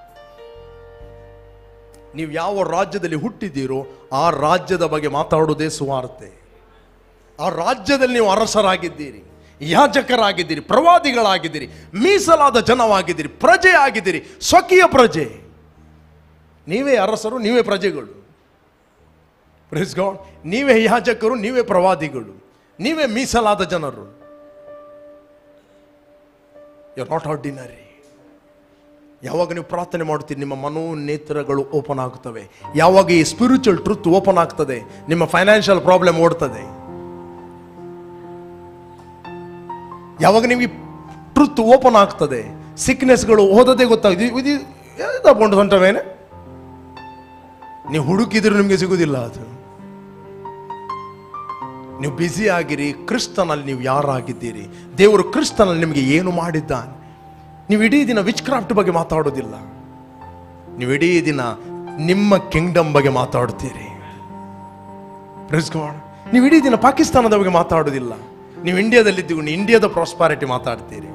ನೀವು ಯಾವ ರಾಜ್ಯದಲ್ಲಿ ಹುಟ್ಟಿದ್ದೀರೋ ಆ ರಾಜ್ಯದ ಬಗ್ಗೆ ಮಾತಾಡೋದೇ ಸುವಾರ್ತೆ ಆ ರಾಜ್ಯದಲ್ಲಿ ನೀವು ಅರಸರಾಗಿದ್ದೀರಿ ಯಾಜಕರಾಗಿದ್ದೀರಿ ಪ್ರವಾದಿಗಳಾಗಿದ್ದೀರಿ ಮೀಸಲಾದ ಜನವಾಗಿದ್ದೀರಿ ಪ್ರಜೆ ಆಗಿದ್ದೀರಿ ಸ್ವಕೀಯ ಪ್ರಜೆ ನೀವೇ ಅರಸರು ನೀವೇ ಪ್ರಜೆಗಳು Praise God. ನೀವೇ ಯಾಜಕರು ನೀವೇ ಪ್ರವಾದಿಗಳು ನೀವೇ ಮೀಸಲಾದ ಜನರು ಯು ನಾಟ್ ಆರ್ಡಿನರಿ ಯಾವಾಗ ನೀವು ಪ್ರಾರ್ಥನೆ ಮಾಡುತ್ತೀರಿ ನಿಮ್ಮ ಮನೋನೇತ್ರಗಳು ಓಪನ್ ಆಗುತ್ತವೆ ಯಾವಾಗ ಈ ಸ್ಪಿರಿಚುವಲ್ ಟ್ರುತ್ ಓಪನ್ ಆಗ್ತದೆ ನಿಮ್ಮ ಫೈನಾನ್ಷಿಯಲ್ ಪ್ರಾಬ್ಲಮ್ ಓಡ್ತದೆ ಯಾವಾಗ ನಿಮಗೆ ಟ್ರುತ್ ಓಪನ್ ಆಗ್ತದೆ ಸಿಕ್ನೆಸ್ಗಳು ಓದೋದೇ ಗೊತ್ತಾಗಿದೆ ಇದು ತಗೊಂಡು ಹೊಂಟವೇನೆ ನೀವು ಹುಡುಕಿದ್ರು ನಿಮಗೆ ಸಿಗುವುದಿಲ್ಲ ಅದು ನೀವು ಬ್ಯುಸಿ ಆಗಿರಿ ಕ್ರಿಸ್ತನಲ್ಲಿ ನೀವು ಯಾರಾಗಿದ್ದೀರಿ ದೇವರು ಕ್ರಿಸ್ತನಲ್ಲಿ ನಿಮಗೆ ಏನು ಮಾಡಿದ್ದಾನೆ ನೀವು ಇಡೀ ದಿನ ವಿಚ್ ಕ್ರಾಫ್ಟ್ ಬಗ್ಗೆ ಮಾತಾಡೋದಿಲ್ಲ ನೀವು ಇಡೀ ದಿನ ನಿಮ್ಮ ಕಿಂಗ್ಡಮ್ ಬಗ್ಗೆ ಮಾತಾಡ್ತೀರಿ Praise God. ನೀವು ಇಡೀ ದಿನ ಪಾಕಿಸ್ತಾನದ ಬಗ್ಗೆ ಮಾತಾಡೋದಿಲ್ಲ ನೀವು ಇಂಡಿಯಾದಲ್ಲಿದ್ದು ಇಂಡಿಯಾದ ಪ್ರಾಸ್ಪಾರಿಟಿ ಮಾತಾಡ್ತೀರಿ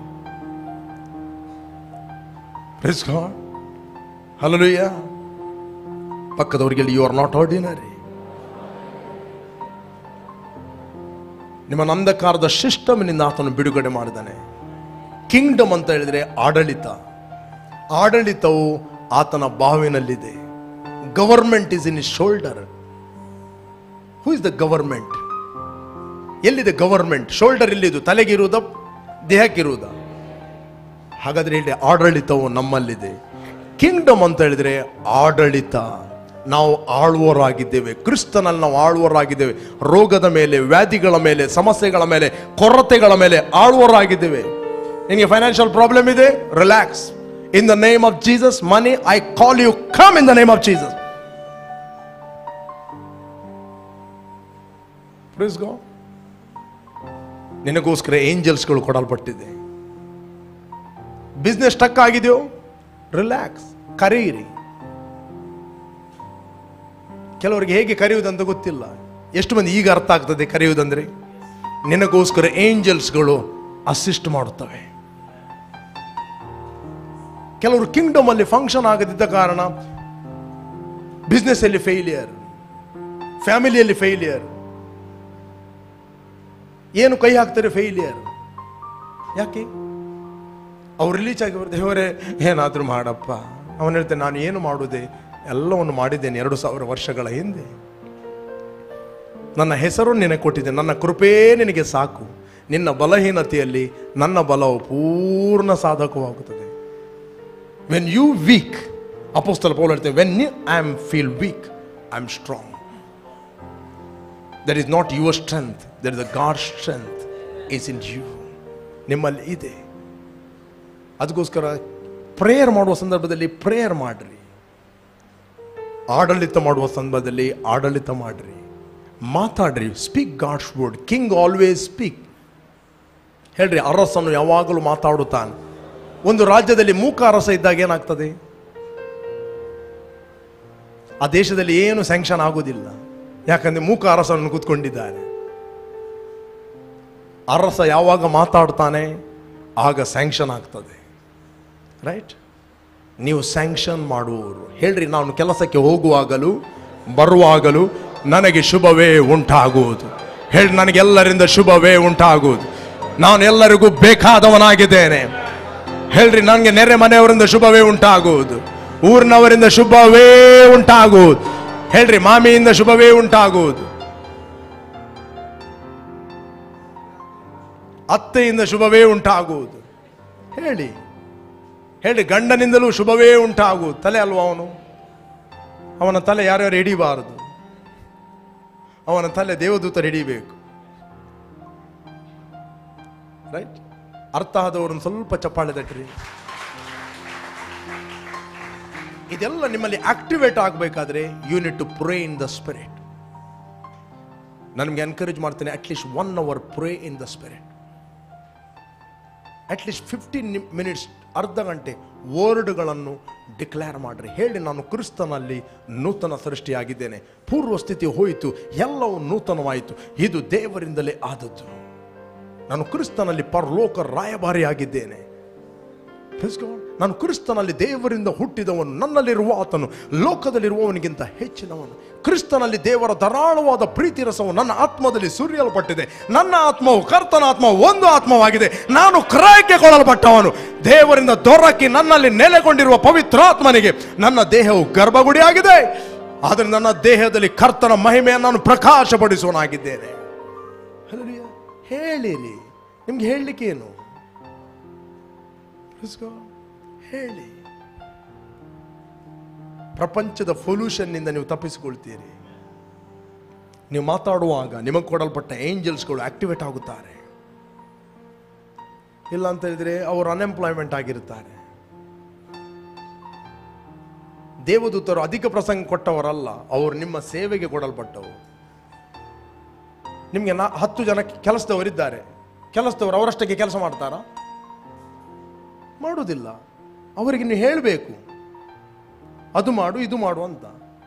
Praise God. Hallelujah. ಪಕ್ಕದವರಿಗೆ ಯು ಆರ್ ನಾಟ್ ಆರ್ಡಿನರಿ ನಿಮ್ಮ ನಂದಕಾರದ ಸಿಸ್ಟಮ್ನಿಂದ ಆತನು ಬಿಡುಗಡೆ ಮಾಡಿದ್ದಾನೆ ಕಿಂಗ್ಡಮ್ ಅಂತ ಹೇಳಿದ್ರೆ ಆಡಳಿತ ಆಡಳಿತವು ಆತನ ಬಾವಿನಲ್ಲಿದೆ government is in his shoulder who is the government ಎಲ್ಲಿದೆ ಗವರ್ಮೆಂಟ್ ಶೋಲ್ಡರ್ ಎಲ್ಲಿದು ತಲೆಗಿರುವುದ ದೇಹಕ್ಕಿರುವುದ ಹಾಗಾದ್ರೆ ಇಲ್ಲಿ ಆಡಳಿತವು ನಮ್ಮಲ್ಲಿದೆ ಕಿಂಗ್ಡಮ್ ಅಂತ ಹೇಳಿದ್ರೆ ಆಡಳಿತ ನಾವು ಆಳುವರಾಗಿದ್ದೇವೆ ಕ್ರಿಸ್ತನಲ್ಲಿ ನಾವು ಆಳುವರಾಗಿದ್ದೇವೆ ರೋಗದ ಮೇಲೆ ವ್ಯಾಧಿಗಳ ಮೇಲೆ ಸಮಸ್ಯೆಗಳ ಮೇಲೆ ಕೊರತೆಗಳ ಮೇಲೆ ಆಳುವರಾಗಿದ್ದೇವೆ ನಿನಗೆ ಫೈನಾನ್ಷಿಯಲ್ ಪ್ರಾಬ್ಲಮ್ ಇದೆ relax in the name of Jesus money I call you come in the name of Jesus Praise God. ನಿನಗೋಸ್ಕರ ಏಂಜಲ್ಸ್ಗಳು ಕೊಡಲ್ಪಟ್ಟಿದೆ ಬಿಸ್ನೆಸ್ ಟಕ್ ಆಗಿದೆಯೋ ರಿಲ್ಯಾಕ್ಸ್ ಕರೆಯಿರಿ ಕೆಲವರಿಗೆ ಹೇಗೆ ಕರೆಯುವುದಂತ ಗೊತ್ತಿಲ್ಲ ಎಷ್ಟು ಮಂದಿ ಈಗ ಅರ್ಥ ಆಗ್ತದೆ ಕರೆಯುವುದಂದ್ರೆ ನಿನಗೋಸ್ಕರ ಏಂಜಲ್ಸ್ಗಳು ಅಸಿಸ್ಟ್ ಮಾಡುತ್ತವೆ ಕೆಲವರು ಕಿಂಗ್ಡಮ್ ಅಲ್ಲಿ ಫಂಕ್ಷನ್ ಆಗದಿದ್ದ ಕಾರಣ ಬಿಸ್ನೆಸ್ ಅಲ್ಲಿ ಫೇಲಿಯರ್ ಫ್ಯಾಮಿಲಿಯಲ್ಲಿ ಫೇಲಿಯರ್ ಏನು ಕೈ ಹಾಕ್ತಾರೆ ಫೇಲಿಯರ್ ಯಾಕೆ ಅವ್ರು ರಿಲೀಚ್ ಆಗಿ ಬರ್ತಾರೆ ದೇವರೇ ಏನಾದರೂ ಮಾಡಪ್ಪ ಅವನು ಹೇಳ್ತಾನೆ ನಾನು ಏನು ಮಾಡುವುದೇ ಎಲ್ಲವನ್ನು ಮಾಡಿದ್ದೇನೆ ಎರಡು ಸಾವಿರ ವರ್ಷಗಳ ಹಿಂದೆ ನನ್ನ ಹೆಸರು ನಿನಗೆ ಕೊಟ್ಟಿದ್ದೆ ನನ್ನ ಕೃಪೇ ನಿನಗೆ ಸಾಕು ನಿನ್ನ ಬಲಹೀನತೆಯಲ್ಲಿ ನನ್ನ ಬಲವು ಪೂರ್ಣ ಸಾಧಕವಾಗುತ್ತದೆ ವೆನ್ ಯು ವೀಕ್ ಅಪೋಸ್ತಲ ಪೌಲ್ ಹೇಳ್ತೇವೆ when I am feel weak I am strong that is not your strength that is the God strength is in you ನಿಮ್ಮಲ್ಲಿ ಇದೆ ಅದಕ್ಕೋಸ್ಕರ ಪ್ರೇಯರ್ ಮಾಡುವ ಸಂದರ್ಭದಲ್ಲಿ ಪ್ರೇಯರ್ ಮಾಡ್ರಿ ಆಡಳಿತ ಮಾಡುವ ಸಂದರ್ಭದಲ್ಲಿ ಆಡಳಿತ ಮಾಡ್ರಿ ಮಾತಾಡ್ರಿ speak God's word king always speak ಹೇಳ್ರಿ ಅರಸನು ಯಾವಾಗಲೂ ಮಾತಾಡುತ್ತಾನೆ ಒಂದು ರಾಜ್ಯದಲ್ಲಿ ಮೂಕ ಅರಸ ಇದ್ದಾಗ ಏನಾಗ್ತದೆ ಆ ದೇಶದಲ್ಲಿ ಏನು ಸ್ಯಾಂಕ್ಷನ್ ಆಗೋದಿಲ್ಲ ಯಾಕಂದ್ರೆ ಮೂಕ ಅರಸನನ್ನು ಕೂತ್ಕೊಂಡಿದ್ದಾರೆ ಅರಸ ಯಾವಾಗ ಮಾತಾಡ್ತಾನೆ ಆಗ ಸ್ಯಾಂಕ್ಷನ್ ಆಗ್ತದೆ ರೈಟ್ ನೀವು ಸ್ಯಾಂಕ್ಷನ್ ಮಾಡುವವರು ಹೇಳ್ರಿ ನಾನು ಕೆಲಸಕ್ಕೆ ಹೋಗುವಾಗಲೂ ಬರುವಾಗಲೂ ನನಗೆ ಶುಭವೇ ಉಂಟಾಗುವುದು ಹೇಳಿ ನನಗೆಲ್ಲರಿಂದ ಶುಭವೇ ಉಂಟಾಗುವುದು ನಾನು ಎಲ್ಲರಿಗೂ ಬೇಕಾದವನಾಗಿದ್ದೇನೆ ಹೇಳ್ರಿ ನನಗೆ ನೆರೆ ಮನೆಯವರಿಂದ ಶುಭವೇ ಉಂಟಾಗುವುದು ಊರಿನವರಿಂದ ಶುಭವೇ ಉಂಟಾಗುವುದು ಹೇಳ್ರಿ ಮಾಮಿಯಿಂದ ಶುಭವೇ ಉಂಟಾಗುವುದು ಅತ್ತೆಯಿಂದ ಶುಭವೇ ಉಂಟಾಗುವುದು ಹೇಳಿ ಹೇಳಿ ಗಂಡನಿಂದಲೂ ಶುಭವೇ ಉಂಟಾಗುವುದು ತಲೆ ಅಲ್ವಾ ಅವನು ಅವನ ತಲೆ ಯಾರ್ಯಾರು ಹಿಡಿಬಾರದು ಅವನ ತಲೆ ದೇವದೂತರು ಹಿಡಿಬೇಕು ರೈಟ್ ಅರ್ಥ ಆದವ್ರನ್ನ ಸ್ವಲ್ಪ ಚಪ್ಪಾಳೆ ತಟ್ರಿ ಇದೆಲ್ಲ ನಿಮ್ಮಲ್ಲಿ ಆಕ್ಟಿವೇಟ್ ಆಗಬೇಕಾದ್ರೆ you need to pray in the spirit ನನಗೆ ಎನ್ಕರೇಜ್ ಮಾಡ್ತೇನೆ at least one hour pray in the spirit at least fifteen minutes ಅರ್ಧ ಗಂಟೆ ವರ್ಡ್ಗಳನ್ನು ಡಿಕ್ಲೇರ್ ಮಾಡ್ರಿ ಹೇಳಿ ನಾನು ಕ್ರಿಸ್ತನಲ್ಲಿ ನೂತನ ಸೃಷ್ಟಿಯಾಗಿದ್ದೇನೆ ಪೂರ್ವ ಸ್ಥಿತಿ ಹೋಯಿತು ಎಲ್ಲವೂ ನೂತನವಾಯಿತು ಇದು ದೇವರಿಂದಲೇ ಆದದ್ದು ನಾನು ಕ್ರಿಸ್ತನಲ್ಲಿ ಪರಲೋಕ ರಾಯಭಾರಿಯಾಗಿದ್ದೇನೆ Praise God. ನಾನು ಕ್ರಿಸ್ತನಲ್ಲಿ ದೇವರಿಂದ ಹುಟ್ಟಿದವನು ನನ್ನಲ್ಲಿರುವ ಆತನು ಲೋಕದಲ್ಲಿರುವವನಿಗಿಂತ ಹೆಚ್ಚಿನವನು ಕ್ರಿಸ್ತನಲ್ಲಿ ದೇವರ ಧಾರಾಳವಾದ ಪ್ರೀತಿ ರಸವು ನನ್ನ ಆತ್ಮದಲ್ಲಿ ಸುರಿಯಲ್ಪಟ್ಟಿದೆ ನನ್ನ ಆತ್ಮವು ಕರ್ತನ ಆತ್ಮವು ಒಂದು ಆತ್ಮವಾಗಿದೆ ನಾನು ಕ್ರಯಕ್ಕೆ ಕೊಡಲ್ಪಟ್ಟವನು ದೇವರಿಂದ ದೊರಕಿ ನನ್ನಲ್ಲಿ ನೆಲೆಗೊಂಡಿರುವ ಪವಿತ್ರಾತ್ಮನಿಗೆ ನನ್ನ ದೇಹವು ಗರ್ಭಗುಡಿಯಾಗಿದೆ ಆದರೆ ನನ್ನ ದೇಹದಲ್ಲಿ ಕರ್ತನ ಮಹಿಮೆಯನ್ನು ನಾನು ಪ್ರಕಾಶಪಡಿಸುವನಾಗಿದ್ದೇನೆ Hallelujah. ಹೇಳಿರಿ ನಿಮ್ಗೆ ಹೇಳಲಿಕ್ಕೆ ಏನು Praise God. ಹೇಳಿ ಪ್ರಪಂಚದ ಪೊಲ್ಯೂಷನ್ನಿಂದ ನೀವು ತಪ್ಪಿಸಿಕೊಳ್ತೀರಿ ನೀವು ಮಾತಾಡುವಾಗ ನಿಮಗೆ ಕೊಡಲ್ಪಟ್ಟ ಏಂಜಲ್ಸ್ಗಳು ಆಕ್ಟಿವೇಟ್ ಆಗುತ್ತಾರೆ ಇಲ್ಲ ಅಂತ ಹೇಳಿದ್ರೆ ಅವರು ಅನ್ಎಂಪ್ಲಾಯ್ಮೆಂಟ್ ಆಗಿರ್ತಾರೆ ದೇವದೂತರು ಅಧಿಕ ಪ್ರಸಂಗ ಕೊಟ್ಟವರಲ್ಲ ಅವರು ನಿಮ್ಮ ಸೇವೆಗೆ ಕೊಡಲ್ಪಟ್ಟವು ನಿಮಗೆ ನಾ ಹತ್ತು ಜನ ಕೆಲಸದವರಿದ್ದಾರೆ ಕೆಲಸದವರು ಅವರಷ್ಟಕ್ಕೆ ಕೆಲಸ ಮಾಡ್ತಾರಾ ಮಾಡುವುದಿಲ್ಲ ಅವರಿಗೆ ನೀವು ಹೇಳಬೇಕು ಅದು ಮಾಡು ಇದು ಮಾಡು ಅಂತ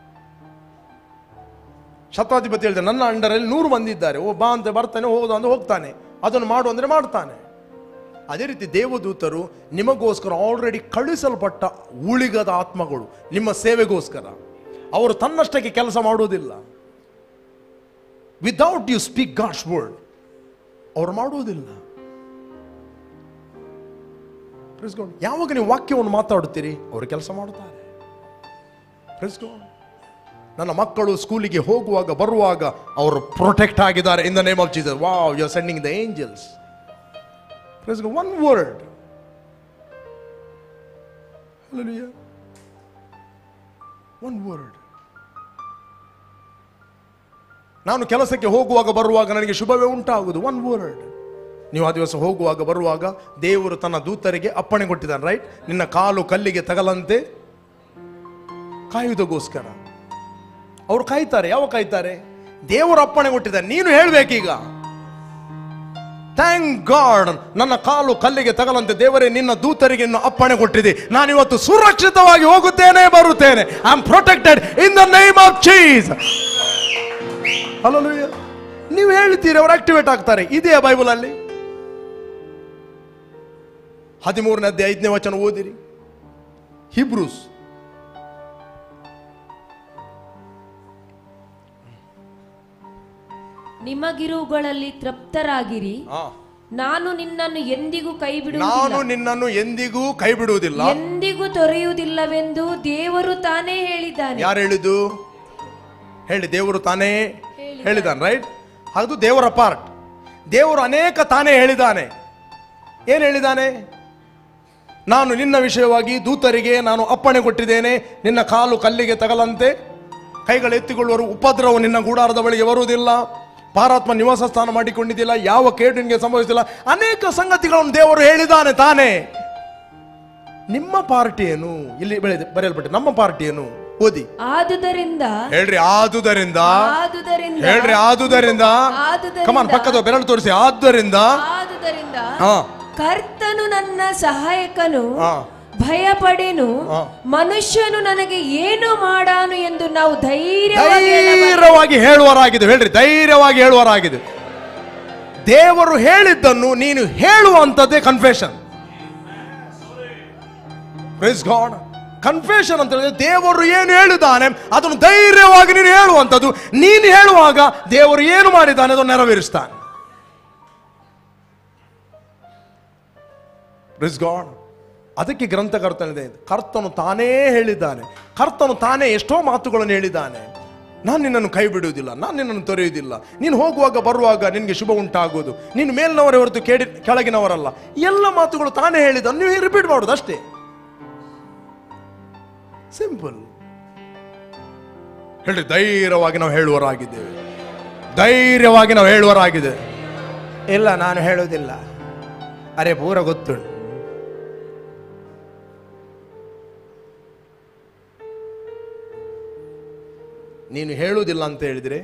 ಶತಾಧಿಪತಿ ಹೇಳಿದೆ ನನ್ನ ಅಂಡರಲ್ಲಿ ನೂರು ಮಂದಿ ಇದ್ದಾರೆ ಓ ಬಾ ಅಂತ ಬರ್ತಾನೆ ಹೋಗೋದು ಅಂದ್ರೆ ಹೋಗ್ತಾನೆ ಅದನ್ನು ಮಾಡು ಅಂದ್ರೆ ಮಾಡ್ತಾನೆ ಅದೇ ರೀತಿ ದೇವದೂತರು ನಿಮಗೋಸ್ಕರ ಆಲ್ರೆಡಿ ಕಳುಹಿಸಲ್ಪಟ್ಟ ಉಳಿಗದ ಆತ್ಮಗಳು ನಿಮ್ಮ ಸೇವೆಗೋಸ್ಕರ ಅವರು ತನ್ನಷ್ಟಕ್ಕೆ ಕೆಲಸ ಮಾಡುವುದಿಲ್ಲ without you speak God's word ಅವರು ಮಾಡುವುದಿಲ್ಲ Praise God. ಯಾವಾಗ ನೀವು ವಾಕ್ಯವನ್ನು ಮಾತಾಡುತ್ತೀರಿ ಅವರು ಕೆಲಸ ಮಾಡುತ್ತಾರೆ Praise God. ನನ್ನ ಮಕ್ಕಳು ಸ್ಕೂಲಿಗೆ ಹೋಗುವಾಗ ಬರುವಾಗ ಅವರು ಪ್ರೊಟೆಕ್ಟ್ ಆಗಿದ್ದಾರೆ in the name of Jesus wow you are sending the angels one word one word ನಾನು ಕೆಲಸಕ್ಕೆ ಹೋಗುವಾಗ ಬರುವಾಗ ನನಗೆ ಶುಭವೇ ಉಂಟಾಗುವುದು ಒನ್ ವರ್ಡ್ ನೀವು ಆ ದಿವಸ ಹೋಗುವಾಗ ಬರುವಾಗ ದೇವರು ತನ್ನ ದೂತರಿಗೆ ಅಪ್ಪಣೆ ಕೊಟ್ಟಿದ್ದಾನೆ ರೈಟ್ ನಿನ್ನ ಕಾಲು ಕಲ್ಲಿಗೆ ತಗಲಂತೆ ಕಾಯುವುದಕ್ಕೋಸ್ಕರ ಅವರು ಕಾಯ್ತಾರೆ ಯಾವ ಕಾಯ್ತಾರೆ ದೇವರು ಅಪ್ಪಣೆ ಕೊಟ್ಟಿದ್ದಾರೆ ನೀನು ಹೇಳ್ಬೇಕೀಗ ಥ್ಯಾಂಕ್ ಗಾಡ್ ನನ್ನ ಕಾಲು ಕಲ್ಲಿಗೆ ತಗಲಂತೆ ದೇವರೇ ನಿನ್ನ ದೂತರಿಗೆ ಇನ್ನು ಅಪ್ಪಣೆ ಕೊಟ್ಟಿದೆ ನಾನು ಇವತ್ತು ಸುರಕ್ಷಿತವಾಗಿ ಹೋಗುತ್ತೇನೆ ಬರುತ್ತೇನೆ I am protected in the name of Jesus Hallelujah. ನೀವು ಹೇಳ್ತೀರಿ ಅವರು ಆಕ್ಟಿವೇಟ್ ಆಗ್ತಾರೆ ಇದೆಯಾ ಬೈಬಲ್ ಅಲ್ಲಿ ಹದಿಮೂರನೇ ಅಧ್ಯಾಯ ಐದನೇ ವಚನ ಓದಿರಿ ಹಿಬ್ರೂಸ್ ನಿಮಗಿರುವುಗಳಲ್ಲಿ ತೃಪ್ತರಾಗಿರಿ ನಾನು ನಿನ್ನನ್ನು ಎಂದಿಗೂ ಕೈ ನಾನು ಬಿಡುವುದಿಲ್ಲ ನಿನ್ನನ್ನು ಎಂದಿಗೂ ಕೈ ಬಿಡುವುದಿಲ್ಲ ಎಂದಿಗೂ ತೊರೆಯುವುದಿಲ್ಲವೆಂದು ದೇವರು ತಾನೇ ಹೇಳಿದ್ದಾನೆ ಯಾರು ಹೇಳಿದ್ದು ಹೇಳಿ ದೇವರು ತಾನೇ ಹೇಳಿದಾನೆ ರೈಟ್ ಅದು ದೇವರ ಪಾರ್ಟ್ ದೇವರು ಅನೇಕ ತಾನೇ ಹೇಳಿದ್ದಾನೆ ಏನು ಹೇಳಿದ್ದಾನೆ ನಾನು ನಿನ್ನ ವಿಷಯವಾಗಿ ದೂತರಿಗೆ ನಾನು ಅಪ್ಪಣೆ ಕೊಟ್ಟಿದ್ದೇನೆ ನಿನ್ನ ಕಾಲು ಕಲ್ಲಿಗೆ ತಗಲಂತೆ ಕೈಗಳು ಎತ್ತಿಕೊಳ್ಳುವರು ಉಪದ್ರವ ನಿನ್ನ ಗೂಡಾರದ ಬಳಿಗೆ ಬರುವುದಿಲ್ಲ ಪಾರಾತ್ಮ ನಿವಾಸ ಸ್ಥಾನ ಮಾಡಿಕೊಂಡಿದ್ದಿಲ್ಲ ಯಾವ ಕೇಡು ನಿನಗೆ ಸಂಭವಿಸಿಲ್ಲ ಅನೇಕ ಸಂಗತಿಗಳನ್ನು ದೇವರು ಹೇಳಿದ್ದಾನೆ ತಾನೇ ನಿಮ್ಮ ಪಾರ್ಟಿ ಏನು ಇಲ್ಲಿ ಬೆಳೆದ ಬರೆಯಲ್ಪಟ್ಟೆ ನಮ್ಮ ಪಾರ್ಟಿ ಏನು ಓದಿ ಆದುದರಿಂದ ಹೇಳ್ರಿ ಆದುದರಿಂದ ಆದುದರಿಂದ ಹೇಳ್ರಿ ಆದುದರಿಂದ ಆದುದರಿಂದ ಕಮಾನ್ ಪಕ್ಕದ ಬೆರಳು ತೋರಿಸಿ ಆದುದರಿಂದ ಆದುದರಿಂದ ಹಾ ಕರ್ತನು ನನ್ನ ಸಹಾಯಕನು ಹಾ ಭಯಪಡೆನು ಹಾ. ಮನುಷ್ಯನು ನನಗೆ ಏನು ಮಾಡಾನು ಎಂದು ನಾವು ಧೈರ್ಯವಾಗಿ ಹೇಳಬಲ್ಲೆವು. ಧೈರ್ಯವಾಗಿ ಹೇಳುವರಾಗಿದೆ ಹೇಳ್ರಿ ಧೈರ್ಯವಾಗಿ ಹೇಳುವರಾಗಿದೆ ದೇವರು ಹೇಳಿದ್ದನ್ನು ನೀನು ಹೇಳುವಂಥದ್ದೇ ಕನ್ಫೆಷನ್ ಪ್ರೈಸ್ ಗಾಡ್ ಕನ್ಫೆಷನ್ ಅಂತ ಹೇಳಿದ್ರೆ ದೇವರು ಏನು ಹೇಳಿದ್ದಾನೆ ಅದನ್ನು ಧೈರ್ಯವಾಗಿ ನೀನು ಹೇಳುವಂಥದ್ದು ನೀನು ಹೇಳುವಾಗ ದೇವರು ಏನು ಮಾಡಿದ್ದಾನೆ ಅದನ್ನು ನೆರವೇರಿಸ್ತಾನೆ ಪ್ರೈಸ್ ಗಾಡ್ ಅದಕ್ಕೆ ಗ್ರಂಥಕರ್ತನಿದೆ ಕರ್ತನು ತಾನೇ ಹೇಳಿದ್ದಾನೆ ಕರ್ತನು ತಾನೇ ಎಷ್ಟೋ ಮಾತುಗಳನ್ನು ಹೇಳಿದ್ದಾನೆ ನಾನು ನಿನ್ನನ್ನು ಕೈ ಬಿಡುವುದಿಲ್ಲ ನಾನು ನಿನ್ನನ್ನು ತೊರೆಯುವುದಿಲ್ಲ ನೀನು ಹೋಗುವಾಗ ಬರುವಾಗ ನಿನಗೆ ಶುಭ ಉಂಟಾಗುವುದು ನೀನು ಮೇಲಿನವರೇ ಹೊರತು ಕೇಳಿ ಕೆಳಗಿನವರಲ್ಲ ಎಲ್ಲ ಮಾತುಗಳು ತಾನೇ ಹೇಳಿದ ನೀವು ರಿಪೀಟ್ ಮಾಡೋದು ಅಷ್ಟೇ ಸಿಂಪಲ್ ಹೇಳಿ ಧೈರ್ಯವಾಗಿ ನಾವು ಹೇಳುವರಾಗಿದ್ದೇವೆ ಧೈರ್ಯವಾಗಿ ನಾವು ಹೇಳುವರಾಗಿದೆ ಇಲ್ಲ ನಾನು ಹೇಳುವುದಿಲ್ಲ ಅರೆ ಪೂರ ಗೊತ್ತುಂಟು ನೀನು ಹೇಳುವುದಿಲ್ಲ ಅಂತ ಹೇಳಿದ್ರೆ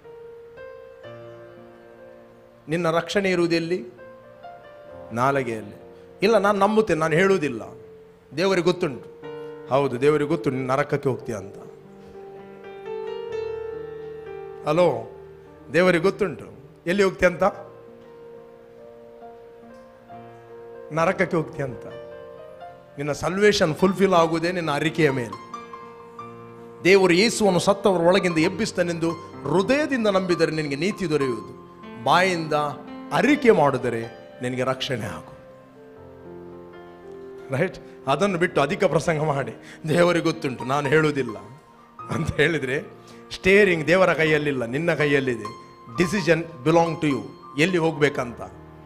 ನಿನ್ನ ರಕ್ಷಣೆ ಇರುವುದೆಲ್ಲಿ ನಾಲಗೆಯಲ್ಲಿ ಇಲ್ಲ ನಾನು ನಂಬುತ್ತೇನೆ ನಾನು ಹೇಳುವುದಿಲ್ಲ ದೇವರಿಗೆ ಗೊತ್ತುಂಟು ಹೌದು ದೇವರಿಗೆ ಗೊತ್ತು ನೀನು ನರಕಕ್ಕೆ ಹೋಗ್ತೀಯ ಅಂತ ಹಲೋ ದೇವರಿಗೆ ಗೊತ್ತುಂಟು ಎಲ್ಲಿ ಹೋಗ್ತೀಯ ಅಂತ ನರಕಕ್ಕೆ ಹೋಗ್ತೀಯ ಅಂತ ನಿನ್ನ ಸಲ್ವೇಷನ್ ಫುಲ್ಫಿಲ್ ಆಗುವುದೇ ನಿನ್ನ ಅರಿಕೆಯ ಮೇಲೆ ದೇವರು ಯೇಸುವನ್ನು ಸತ್ತವರ ಒಳಗಿಂದ ಎಬ್ಬಿಸ್ತಾನೆಂದು ಹೃದಯದಿಂದ ನಂಬಿದರೆ ನಿನಗೆ ನೀತಿ ದೊರೆಯುವುದು ಬಾಯಿಂದ ಅರಿಕೆ ಮಾಡಿದರೆ ನಿನಗೆ ರಕ್ಷಣೆ ಆಗು ರೈಟ್ ಅದನ್ನು ಬಿಟ್ಟು ಅಧಿಕ ಪ್ರಸಂಗ ಮಾಡಿ ದೇವರಿಗೆ ಗೊತ್ತುಂಟು ನಾನು ಹೇಳುವುದಿಲ್ಲ ಅಂತ ಹೇಳಿದರೆ ಸ್ಟೇರಿಂಗ್ ದೇವರ ಕೈಯಲ್ಲಿಲ್ಲ ನಿನ್ನ ಕೈಯಲ್ಲಿದೆ ಡಿಸಿಷನ್ ಬಿಲಾಂಗ್ ಟು ಯು ಎಲ್ಲಿ ಹೋಗ್ಬೇಕಂತ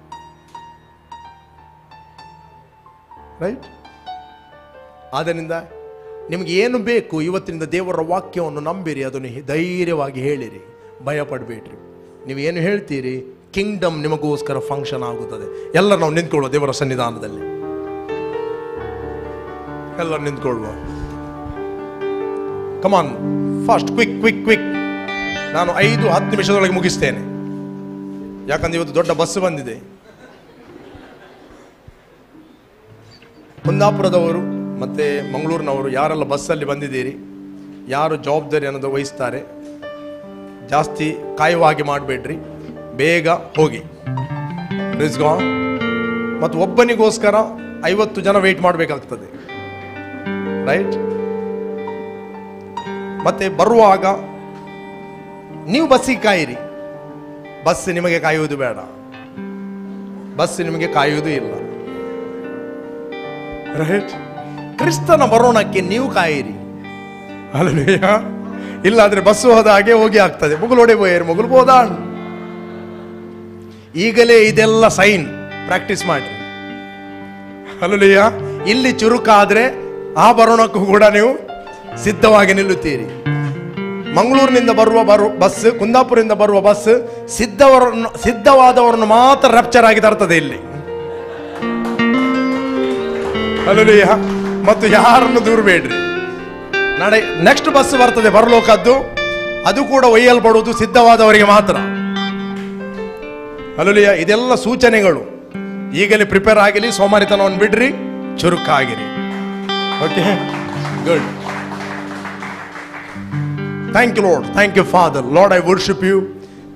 ರೈಟ್ ಆದ್ದರಿಂದ ನಿಮಗೆ ಏನು ಬೇಕು ಇವತ್ತಿನಿಂದ ದೇವರ ವಾಕ್ಯವನ್ನು ನಂಬಿರಿ ಅದನ್ನು ಹೆ- ಧೈರ್ಯವಾಗಿ ಹೇಳಿರಿ ಭಯ ಪಡಬೇಡ್ರಿ ನೀವು ಏನು ಹೇಳ್ತೀರಿ ಕಿಂಗ್ಡಮ್ ನಿಮಗೋಸ್ಕರ ಫಂಕ್ಷನ್ ಆಗುತ್ತದೆ ಎಲ್ಲ ನಾವು ನಿಂತ್ಕೊಳ್ಳುವ ದೇವರ ಸನ್ನಿಧಾನದಲ್ಲಿ ಎಲ್ಲ ನಿಂತ್ಕೊಳ್ಳುವ come on fast quick quick quick ನಾನು ಐದು ಹತ್ತು ನಿಮಿಷದೊಳಗೆ ಮುಗಿಸ್ತೇನೆ ಯಾಕಂದ್ರೆ ಇವತ್ತು ದೊಡ್ಡ ಬಸ್ ಬಂದಿದೆ ಕುಂದಾಪುರದವರು ಮತ್ತು ಮಂಗಳೂರಿನವರು ಯಾರೆಲ್ಲ ಬಸ್ಸಲ್ಲಿ ಬಂದಿದ್ದೀರಿ ಯಾರು ಜವಾಬ್ದಾರಿ ಅನ್ನೋದು ವಹಿಸ್ತಾರೆ ಜಾಸ್ತಿ ಕಾಯುವ ಹಾಗೆ ಮಾಡಬೇಡ್ರಿ ಬೇಗ ಹೋಗಿ ರಿಸ್ಗಾ ಮತ್ತು ಒಬ್ಬನಿಗೋಸ್ಕರ ಐವತ್ತು ಜನ ವೆಯ್ಟ್ ಮಾಡಬೇಕಾಗ್ತದೆ ರೈಟ್ ಮತ್ತೆ ಬರುವಾಗ ನೀವು ಬಸ್ಸಿಗೆ ಕಾಯಿರಿ ಬಸ್ ನಿಮಗೆ ಕಾಯುವುದು ಬೇಡ ಬಸ್ ನಿಮಗೆ ಕಾಯುವುದು ಇಲ್ಲ ರೈಟ್ ಕ್ರಿಸ್ತನ ಬರೋಣಕ್ಕೆ ನೀವು ಕಾಯಿರಿ ಅಲ್ವೇಯ ಇಲ್ಲಾದ್ರೆ ಬಸ್ಸು ಹೋದ ಹಾಗೆ ಹೋಗಿ ಆಗ್ತದೆ ಮುಗುಲೊಡೆ ಬೋಯರು ಮುಗುಲು ಬೋದಾಣ್ ಈಗಲೇ ಇದೆಲ್ಲ ಸೈನ್ ಪ್ರಾಕ್ಟೀಸ್ ಮಾಡಿ ಅಲ್ಲಯ್ಯ ಇಲ್ಲಿ ಚುರುಕಾದ್ರೆ ಆ ಬರೋಣಕ್ಕೂ ಕೂಡ ನೀವು ಸಿದ್ಧವಾಗಿ ನಿಲ್ಲುತ್ತೀರಿ ಮಂಗಳೂರಿನಿಂದ ಬರುವ ಬರು ಬಸ್ ಕುಂದಾಪುರದಿಂದ ಬರುವ ಬಸ್ ಸಿದ್ಧವರನ್ನು ಸಿದ್ಧವಾದವರನ್ನು ಮಾತ್ರ ರಪ್ಚರ್ ಆಗಿ ತರ್ತದೆ ಇಲ್ಲಿ ಅಲ್ಲಯ್ಯ ಮತ್ತು ಯಾರನ್ನು ದೂರಬೇಡ್ರಿ ನಡೆ ನೆಕ್ಸ್ಟ್ ಬಸ್ ಬರ್ತದೆ ಬರಲೋಕದ್ದು ಅದು ಕೂಡ ಒಯ್ಯಲ್ಪಡುವುದು ಸಿದ್ಧವಾದವರಿಗೆ ಮಾತ್ರ ಅಲ್ಲಯ್ಯ ಇದೆಲ್ಲ ಸೂಚನೆಗಳು ಈಗಲೇ ಪ್ರಿಪೇರ್ ಆಗಲಿ ಸೋಮಾರಿತನವನ್ನು ಬಿಡ್ರಿ ಚುರುಕಾಗಿರಿ okay good thank you Lord thank you father Lord I worship you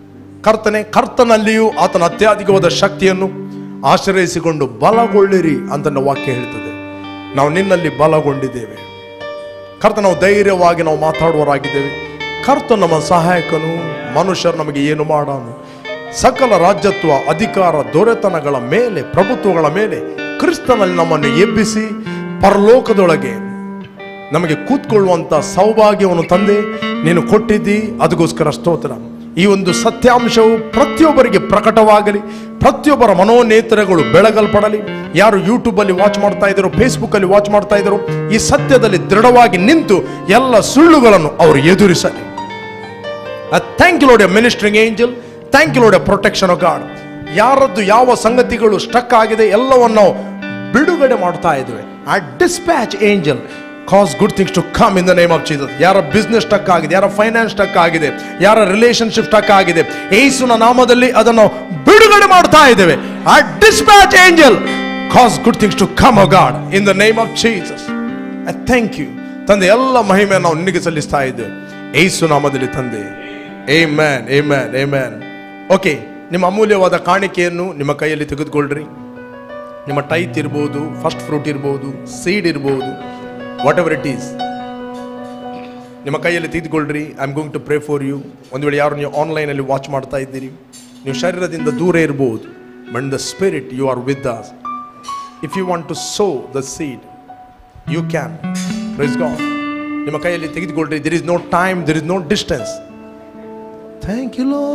ಕರ್ತನೆ ಕರ್ತನಲ್ಲಿಯೂ ಆತನ ಅತ್ಯಧಿಕವಾದ ಶಕ್ತಿಯನ್ನು ಆಶ್ರಯಿಸಿಕೊಂಡು ಬಲಗೊಳ್ಳಿರಿ ಅಂತ ನಮ್ಮ ವಾಕ್ಯ ಹೇಳ್ತದೆ ನಾವು ನಿನ್ನಲ್ಲಿ ಬಲಗೊಂಡಿದ್ದೇವೆ ಕರ್ತ ನಾವು ಧೈರ್ಯವಾಗಿ ನಾವು ಮಾತಾಡುವರಾಗಿದ್ದೇವೆ ಕರ್ತ ನಮ್ಮ ಸಹಾಯಕನು ಮನುಷ್ಯರು ನಮಗೆ ಏನು ಮಾಡಾನು ಸಕಲ ರಾಜ್ಯತ್ವ ಅಧಿಕಾರ ದೊರೆತನಗಳ ಮೇಲೆ ಪ್ರಭುತ್ವಗಳ ಮೇಲೆ ಕ್ರಿಸ್ತನಲ್ಲಿ ನಮ್ಮನ್ನು ಎಬ್ಬಿಸಿ ಪರಲೋಕದೊಳಗೆ ನಮಗೆ ಕೂತ್ಕೊಳ್ಳುವಂತ ಸೌಭಾಗ್ಯವನ್ನು ತಂದೆ ನೀನು ಕೊಟ್ಟಿದ್ದಿ ಅದಕ್ಕೋಸ್ಕರ ಸ್ತೋತ್ರ ಈ ಒಂದು ಸತ್ಯಾಂಶವು ಪ್ರತಿಯೊಬ್ಬರಿಗೆ ಪ್ರಕಟವಾಗಲಿ ಪ್ರತಿಯೊಬ್ಬರ ಮನೋನೇತ್ರಗಳು ಬೆಳಗಲ್ಪಡಲಿ ಯಾರು ಯೂಟ್ಯೂಬಲ್ಲಿ ವಾಚ್ ಮಾಡ್ತಾ ಇದ್ರು ಫೇಸ್ಬುಕ್ ಅಲ್ಲಿ ವಾಚ್ ಮಾಡ್ತಾ ಇದ್ರು ಈ ಸತ್ಯದಲ್ಲಿ ದೃಢವಾಗಿ ನಿಂತು ಎಲ್ಲ ಸುಳ್ಳುಗಳನ್ನು ಅವರು ಎದುರಿಸಲಿ thank you Lord a ministering angel thank you Lord a protection of God ಯಾರದ್ದು ಯಾವ ಸಂಗತಿಗಳು ಸ್ಟಕ್ ಆಗಿದೆ ಎಲ್ಲವನ್ನು ನಾವು ಬಿಡುಗಡೆ ಮಾಡ್ತಾ ಇದ್ದೇವೆ ಆ dispatch angel cause good things to come in the name of Jesus ಯಾರ ಬಿಸ್ನೆಸ್ ಸ್ಟಕ್ ಆಗಿದೆ ಯಾರ ಫೈನಾನ್ಸ್ ಸ್ಟಕ್ ಆಗಿದೆ ಯಾರ ರಿಲೇಶನ್ಶಿಪ್ ಸ್ಟಕ್ ಆಗಿದೆ ಏಸುನ ನಾಮದಲ್ಲಿ ಅದನ್ನು ಬಿಡುಗಡೆ ಮಾಡ್ತಾ ಇದ್ದೇವೆ ಆ dispatch angel cause good things to come a God in the name of Jesus thank you ತಂದೆ ಎಲ್ಲ ಮಹಿಮೆ ನಾವು ನಿನಗೆ ಸಲ್ಲಿಸ್ತಾ ಇದ್ದೇವೆ ಏಸು ನಾಮದಲ್ಲಿ ತಂದೆ ಏ ಮ್ಯಾನ್ ಏ ಮ್ಯಾನ್ ಏ ಮ್ಯಾನ್ ಓಕೆ ನಿಮ್ಮ ಅಮೂಲ್ಯವಾದ ಕಾಣಿಕೆಯನ್ನು ನಿಮ್ಮ ಕೈಯಲ್ಲಿ ತೆಗೆದುಕೊಳ್ಳ್ರಿ ನಿಮ್ಮ ಟೈತ್ ಇರ್ಬೋದು ಫಸ್ಟ್ ಫ್ರೂಟ್ ಇರ್ಬೋದು ಸೀಡ್ ಇರ್ಬೋದು ವಾಟ್ ಎವರ್ ಇಟ್ ಈಸ್ ನಿಮ್ಮ ಕೈಯಲ್ಲಿ ತೆಗೆದುಕೊಳ್ಳ್ರಿ I am going to pray for you ಒಂದು ವೇಳೆ ಯಾರು ನೀವು ಆನ್ಲೈನಲ್ಲಿ ವಾಚ್ ಮಾಡ್ತಾ ಇದ್ದೀರಿ ನೀವು ಶರೀರದಿಂದ ದೂರ ಇರ್ಬೋದು but the spirit you are with us if you want to sow the seed you can praise God ನಿಮ್ಮ ಕೈಯಲ್ಲಿ ತೆಗೆದುಕೊಳ್ಳ್ರಿ there is no time there is no distance thank you Lord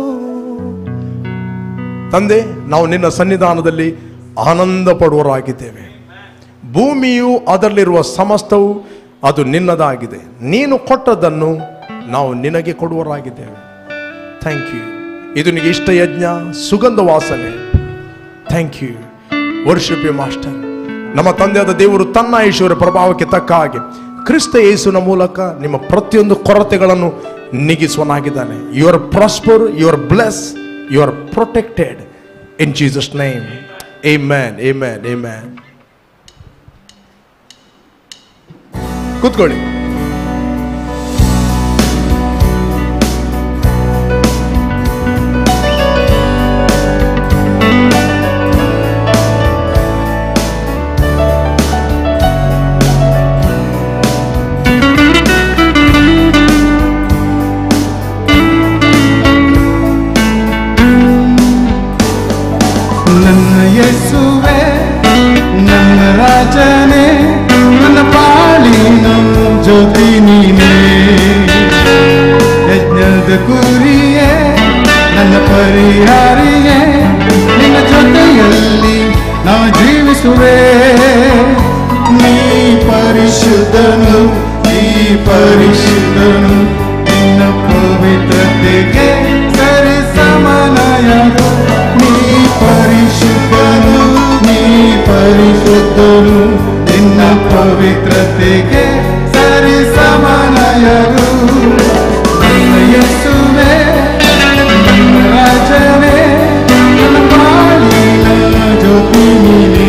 ತಂದೆ ನಾವು ನಿನ್ನ ಸನ್ನಿಧಾನದಲ್ಲಿ ಆನಂದ ಪಡುವರಾಗಿದ್ದೇವೆ ಭೂಮಿಯು ಅದರಲ್ಲಿರುವ ಸಮಸ್ತವು ಅದು ನಿನ್ನದಾಗಿದೆ ನೀನು ಕೊಟ್ಟದ್ದನ್ನು ನಾವು ನಿನಗೆ ಕೊಡುವರಾಗಿದ್ದೇವೆ ಥ್ಯಾಂಕ್ ಯು ಇದು ನಿನಗೆ ಇಷ್ಟ ಯಜ್ಞ ಸುಗಂಧ ವಾಸನೆ thank you worship you master ನಮ್ಮ ತಂದೆಯಾದ ದೇವರು ತನ್ನ ಐಶ್ವರ್ಯ ಪ್ರಭಾವಕ್ಕೆ ತಕ್ಕ ಹಾಗೆ ಕ್ರಿಸ್ತ ಯೇಸುವಿನ ಮೂಲಕ ನಿಮ್ಮ ಪ್ರತಿಯೊಂದು ಕೊರತೆಗಳನ್ನು ನೀಗಿಸುವನಾಗಿದ್ದಾನೆ you are prosper you are bless you are protected in Jesus name a man a man a man ಕೂತ್ಕೊಳ್ಳಿ ನನ್ನ ಯೇಸುವೆ ನನ್ನ ರಾಜನೇ ನನ್ನ ಪಾಲಿನ ಜ್ಯೋತಿ ನೀನೇ ಯಜ್ಞದ ಕುರಿಯೇ ನನ್ನ ಪರಿಹಾರಿಯೇ ನಿನ್ನ ಜೊತೆಯಲ್ಲಿ ನಾ ಜೀವಿಸುವೆ ನೀ ಪರಿಶುದ್ಧನು ನೀ ಪರಿಶುದ್ಧನು ನಿನ್ನ ಪವಿತ್ರತೆಗೆ ಸರಿ ಸಮನಯನು ನೀ ಪರಿಶುದ್ಧನು ನೀ ಪರಿಶುದ್ಧನು ನಿನ್ನ ಪವಿತ್ರತೆಗೆ ಸರಿ ಸಮನಯನು ನನ್ನ ಯೇಸುವೆ ನನ್ನ ರಾಜನೇ ನನ್ನ ಬಾಳಿನ ಜ್ಯೋತಿ ನೀನೇ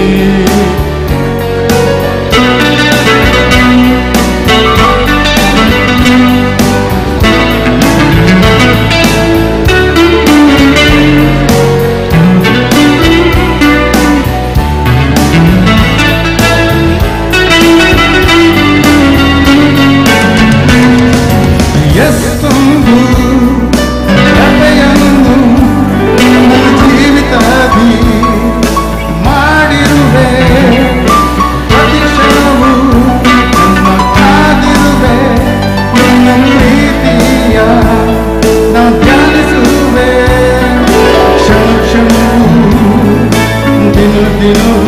ಎಷ್ಟೊಂದು ಕಥೆಯನ್ನು ನನ್ನ ಜೀವಿತದಿ ಮಾಡಿರುವೆ ಪ್ರತಿಕ್ಷಣವು ನನ್ನ ಕಾದಿರುವೆ ನಿನ್ನ ಪ್ರೀತಿಯ ನಾ ಧ್ಯಾನಿಸುವೆ ಕ್ಷಣ ಕ್ಷಣವು ದಿನ ದಿನವೂ